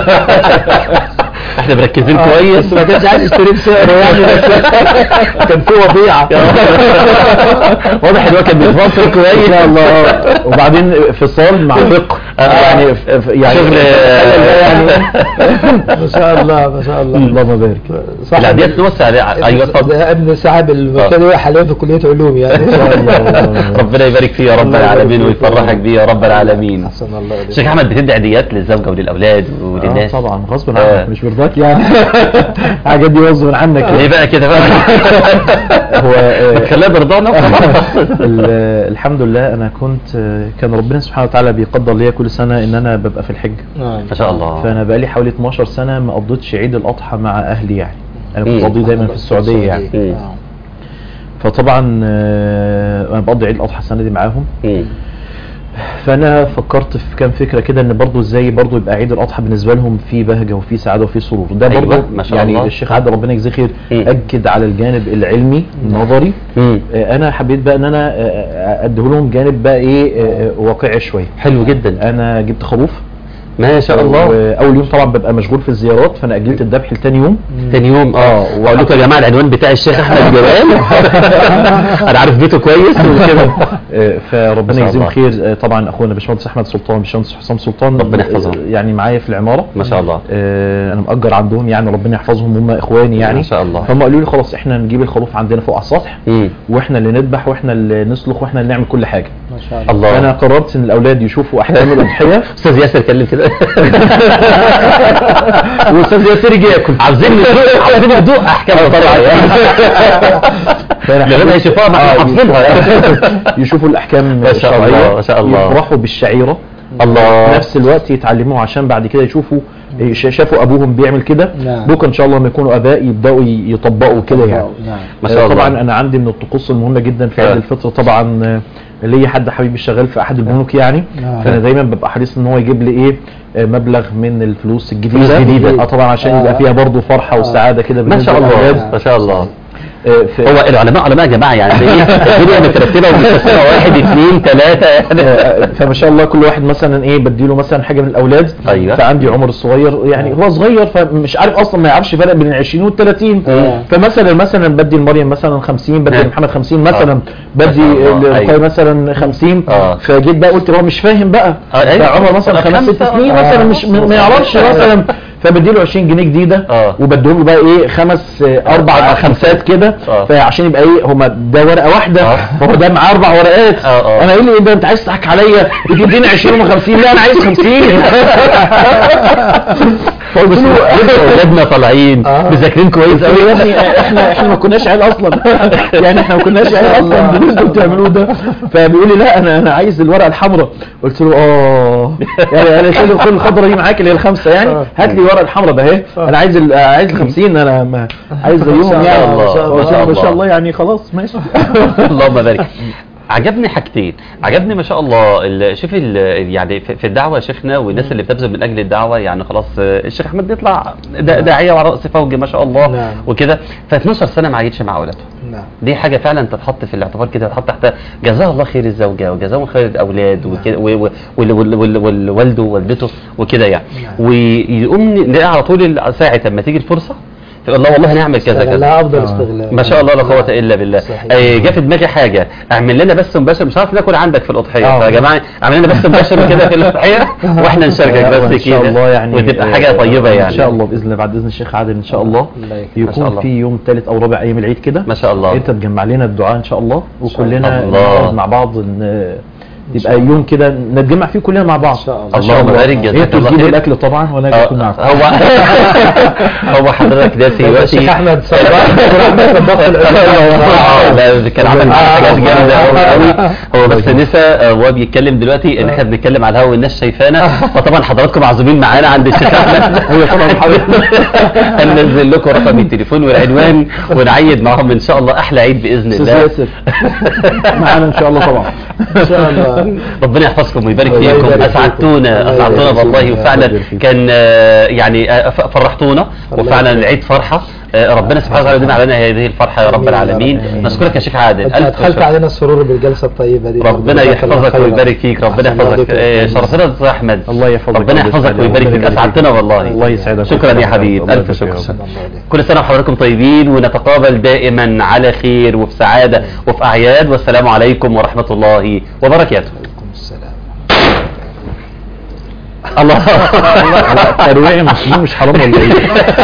احنا مركزين آه، كويس بس ما كانش عايز يشتري بسعره يعني بس كان في وضيعة واضح ان هو كان بيفكر كويس لا الله وبعدين فصال مع فقه يعني ف- ف- يعني شغل يعني ما شاء الله ما شاء الله اللهم بارك صح العيديات نوسع عليها. ايوه اتفضل ده ابن صاحب المبتدئ حاليا في كلية علوم يعني ان شاء الله ربنا يبارك فيه يا رب الله يبارك العالمين فيك. ويفرحك بيه يا رب العالمين احسن الله إليك. شيخ احمد بتدي عيديات للزوجه وللاولاد آه وللناس طبعا غصب آه. عنك مش برضاك يعني حاجات دي غصب عنك ليه بقى كده بقى هو آه، خليها برضانا ال- الحمد لله انا كنت آه، كان ربنا سبحانه وتعالى بيقدر ليا كل سنه ان انا ببقى في الحج نعم. ما شاء الله فانا بقالي حوالي 12 سنه ما قضيتش عيد الاضحى مع اهلي يعني انا كنت مم. بقضيه دايما في السعوديه يعني مم. آه. فطبعا آه، انا بقضي عيد الاضحى السنه دي معاهم مم. فانا فكرت في كام فكره كده ان برضو ازاي برضو يبقى عيد الاضحى بالنسبه لهم في بهجه وفي سعاده وفي سرور ده أيوة، برضو ما شاء يعني الله. الشيخ عادل ربنا يجزيه خير مم. اكد على الجانب العلمي النظري مم. آه، انا حبيت بقى ان انا آه، اديه لهم جانب بقى ايه آه، آه، واقعي شويه حلو جدا انا جبت خروف ما شاء الله واول يوم طبعا ببقى مشغول في الزيارات فانا اجلت الذبح لتاني يوم تاني يوم اه آه، واقول لكم يا جماعه العنوان بتاع الشيخ احمد جمال انا عارف بيته كويس وكده آه، فربنا ما شاء يجزيهم الله. خير آه، طبعا اخونا باشمهندس احمد سلطان باشمهندس حسام سلطان ربنا يحفظهم. آه، يعني معايا في العماره ما شاء الله آه، انا مأجر عندهم يعني ربنا يحفظهم هم اخواني يعني ما شاء الله. فهم قالوا لي خلاص احنا نجيب الخروف عندنا فوق على السطح مم. واحنا اللي نذبح واحنا اللي نسلخ واحنا اللي نعمل كل حاجه ما شاء الله الله فانا قررت ان الاولاد يشوفوا احكام الاضحيه استاذ ياسر كلم كده والاستاذ ياسر يجي ياكل عاوزين ندوق عاوزين ندوق احكام طبعا فأنا لغايه ما حبيت- يشوفوها ما احنا آه، حافظينها يشوفوا الاحكام ما شاء الله، الشرعيه ما شاء الله. يفرحوا بالشعيره الله في نفس الوقت يتعلموا عشان بعد كده يشوفوا إيه، شا- شافوا ابوهم بيعمل كده نعم. بكره ان شاء الله لما يكونوا اباء يبداوا ي- يطبقوا كده يعني نعم ما شاء آه، الله. طبعا انا عندي من الطقوس المهمه جدا في عيد آه. الفطر طبعا آه، ليا حد حبيبي شغال في احد البنوك يعني نعم. فانا دايما ببقى حريص ان هو يجيب لي ايه آه، مبلغ من الفلوس الجديده فلوس جديدة. اه طبعا عشان آه. يبقى فيها برضه فرحه وسعاده كده ما بالنسبة شاء الله للأولاد. ما شاء الله آه، في- هو العلماء علماء يا جماعه يعني ايه الدنيا مترتبه ومتقسمه واحد اثنين ثلاثه يعني آه، فما شاء الله كل واحد مثلا ايه بديله مثلا حاجه من الاولاد أيوة. فعندي عمر الصغير يعني هو صغير فمش عارف اصلا ما يعرفش فرق بين ال 20 وال 30 آه. فمثلا مثلا بدي لمريم مثلا 50 بدي نعم. لمحمد 50 مثلا آه. بدي ما شاء الله. لرقاية أيوة. مثلا 50 آه. فجيت بقى قلت هو مش فاهم بقى آه، أيوة. ده عمر مثلا خمس ست خمسة. سنين آه. مثلا مش ما يعرفش مثلا فبدي له 20 جنيه جديده آه. وبديهم له بقى ايه خمس آه، اربع آه. خمسات كده آه. فعشان يبقى ايه هما ده ورقه واحده آه. فهو ده معاه اربع ورقات آه، آه. انا ايه اللي ده انت عايز تضحك عليا بتديني 20 و50 لا انا عايز 50 فقلت له اولادنا طالعين آه. مذاكرين كويس قال قوي يا ابني احنا احنا ما كناش عيال اصلا يعني احنا ما كناش عيال اصلا باللي انتوا بتعملوه ده فبيقول لي لا انا انا عايز الورقه الحمراء قلت له اه يعني انا خد خد الخضره دي معاك اللي هي الخمسه يعني هات لي الورقه الحمراء ده اهي انا عايز ال- عايز ال 50 انا ما عايز زيهم يعني الله، ما شاء قلت له ما الله. شاء الله يعني خلاص ماشي اللهم بارك عجبني حاجتين عجبني ما شاء الله ال- شوف ال- يعني في في الدعوه يا شيخنا والناس اللي بتبذل من اجل الدعوه يعني خلاص آه، الشيخ احمد بيطلع دا- داعيه وعلى راس فوج ما شاء الله نعم. وكده ف 12 سنه ما عيتش مع اولاده نعم دي حاجه فعلا تتحط في الاعتبار كده تتحط تحت جزاه الله خير الزوجه وجزاهم خير الاولاد وكده و- و- وال- وال- وال- وال- والده ووالدته وكده يعني نعم. ويقوم نلاقي على طول ال- ساعه لما تيجي الفرصه تقول لا والله هنعمل كذا كذا لا افضل آه. استغلال ما شاء الله لا قوة إلا بالله صحيح. آه، جه في دماغي حاجة اعمل لنا بس مباشر مش عارف ناكل عندك في الأضحية آه. فيا جماعة اعمل لنا بس مباشر كده في الأضحية واحنا نشاركك وإن بس شاء كده الله يعني وتبقى آه، حاجة طيبة يعني ان شاء الله باذن الله بعد اذن الشيخ عادل ان شاء الله الله يكرمك. ما شاء يكون الله. في يوم ثالث او رابع ايام العيد كده ما شاء الله انت تجمع لنا الدعاء ان شاء الله وكلنا الله. نقعد مع بعض ان يبقى يوم كده نتجمع فيه كلنا مع بعض إن شاء الله. إن شاء اللهم بارك، هي جزاك انتوا الله تجيبوا خير. الاكل طبعا وانا اجي آه، اكون معاكم هو هو حضرتك ده الشيخ دلوقتي احمد صباح احمد طباخ اه لا كان عمل معانا حاجات جامده قوي قوي هو بس نسى آه، وهو بيتكلم دلوقتي ان احنا بنتكلم على الهوا والناس شايفانا فطبعا حضراتكم معزومين معانا عند الشيخ احمد هي طبعا حضرتك هننزل لكم رقم التليفون والعنوان ونعيد معاهم ان شاء الله احلى عيد باذن استاذ الله ياسر معانا ان شاء الله طبعا ان شاء الله ربنا يحفظكم ويبارك الله فيكم يبارك اسعدتونا فيكم. الله اسعدتونا يبارك والله فيكم. وفعلا الله يبارك كان آه، يعني آه، ف- فرحتونا الله وفعلا يبارك. العيد فرحه آه، ربنا سبحانه وتعالى يديم علينا هذه الفرحه يا رب آمين يا رب. العالمين آمين. نشكرك يا شيخ عادل انت الف ادخلت شكر. علينا السرور بالجلسه الطيبه دي ربنا جزاك الله يحفظك خيرا. ويبارك فيك ربنا أحسن الله يحفظك عليكم. آه، شرفتنا يا استاذ احمد الله يحفظك ربنا الله يحفظك يسعدك. ويبارك فيك ربنا يبارك اسعدتنا فيك. والله الله يسعدك شكرا يا ويسعدك. حبيب الله الف يبارك شكر فيك. أحسن الله عليك. كل سنه وحضراتكم طيبين ونتقابل دائما على خير وفي سعاده وفي اعياد والسلام عليكم ورحمه الله وبركاته عليكم السلام الله ترويع مش مش حرام ولا ايه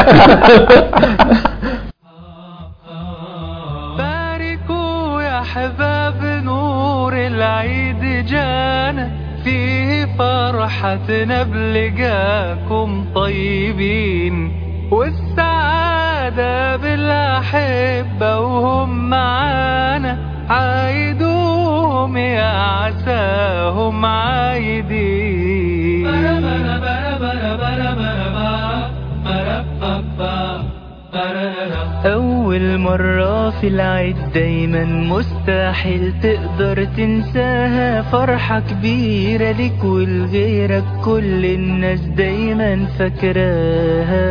باركوا يا حباب نور العيد جانا فيه فرحتنا بلقاكم طيبين والسعادة بالأحبة وهم معانا عايدوهم يا عساهم عايدين أول مرة في العيد دايما مستحيل تقدر تنساها فرحة كبيرة لك ولغيرك كل الناس دايما فاكراها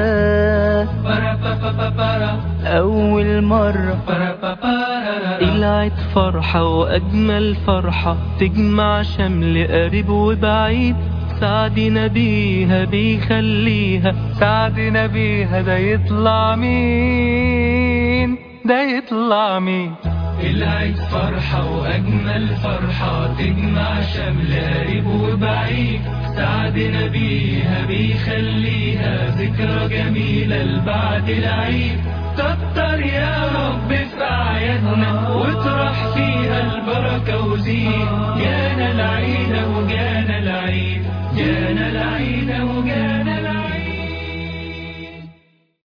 أول مرة العيد فرحة وأجمل فرحة تجمع شمل قريب وبعيد سعدنا بيها بيخليها سعدنا بيها ده يطلع مين ده يطلع مين العيد فرحة وأجمل فرحة تجمع شمل قريب وبعيد سعدنا بيها بيخليها ذكرى جميلة لبعد العيد كتر يا رب في أعيادنا واطرح فيها البركة وزين جانا العيد وجانا العيد جانا العيد وجانا العيد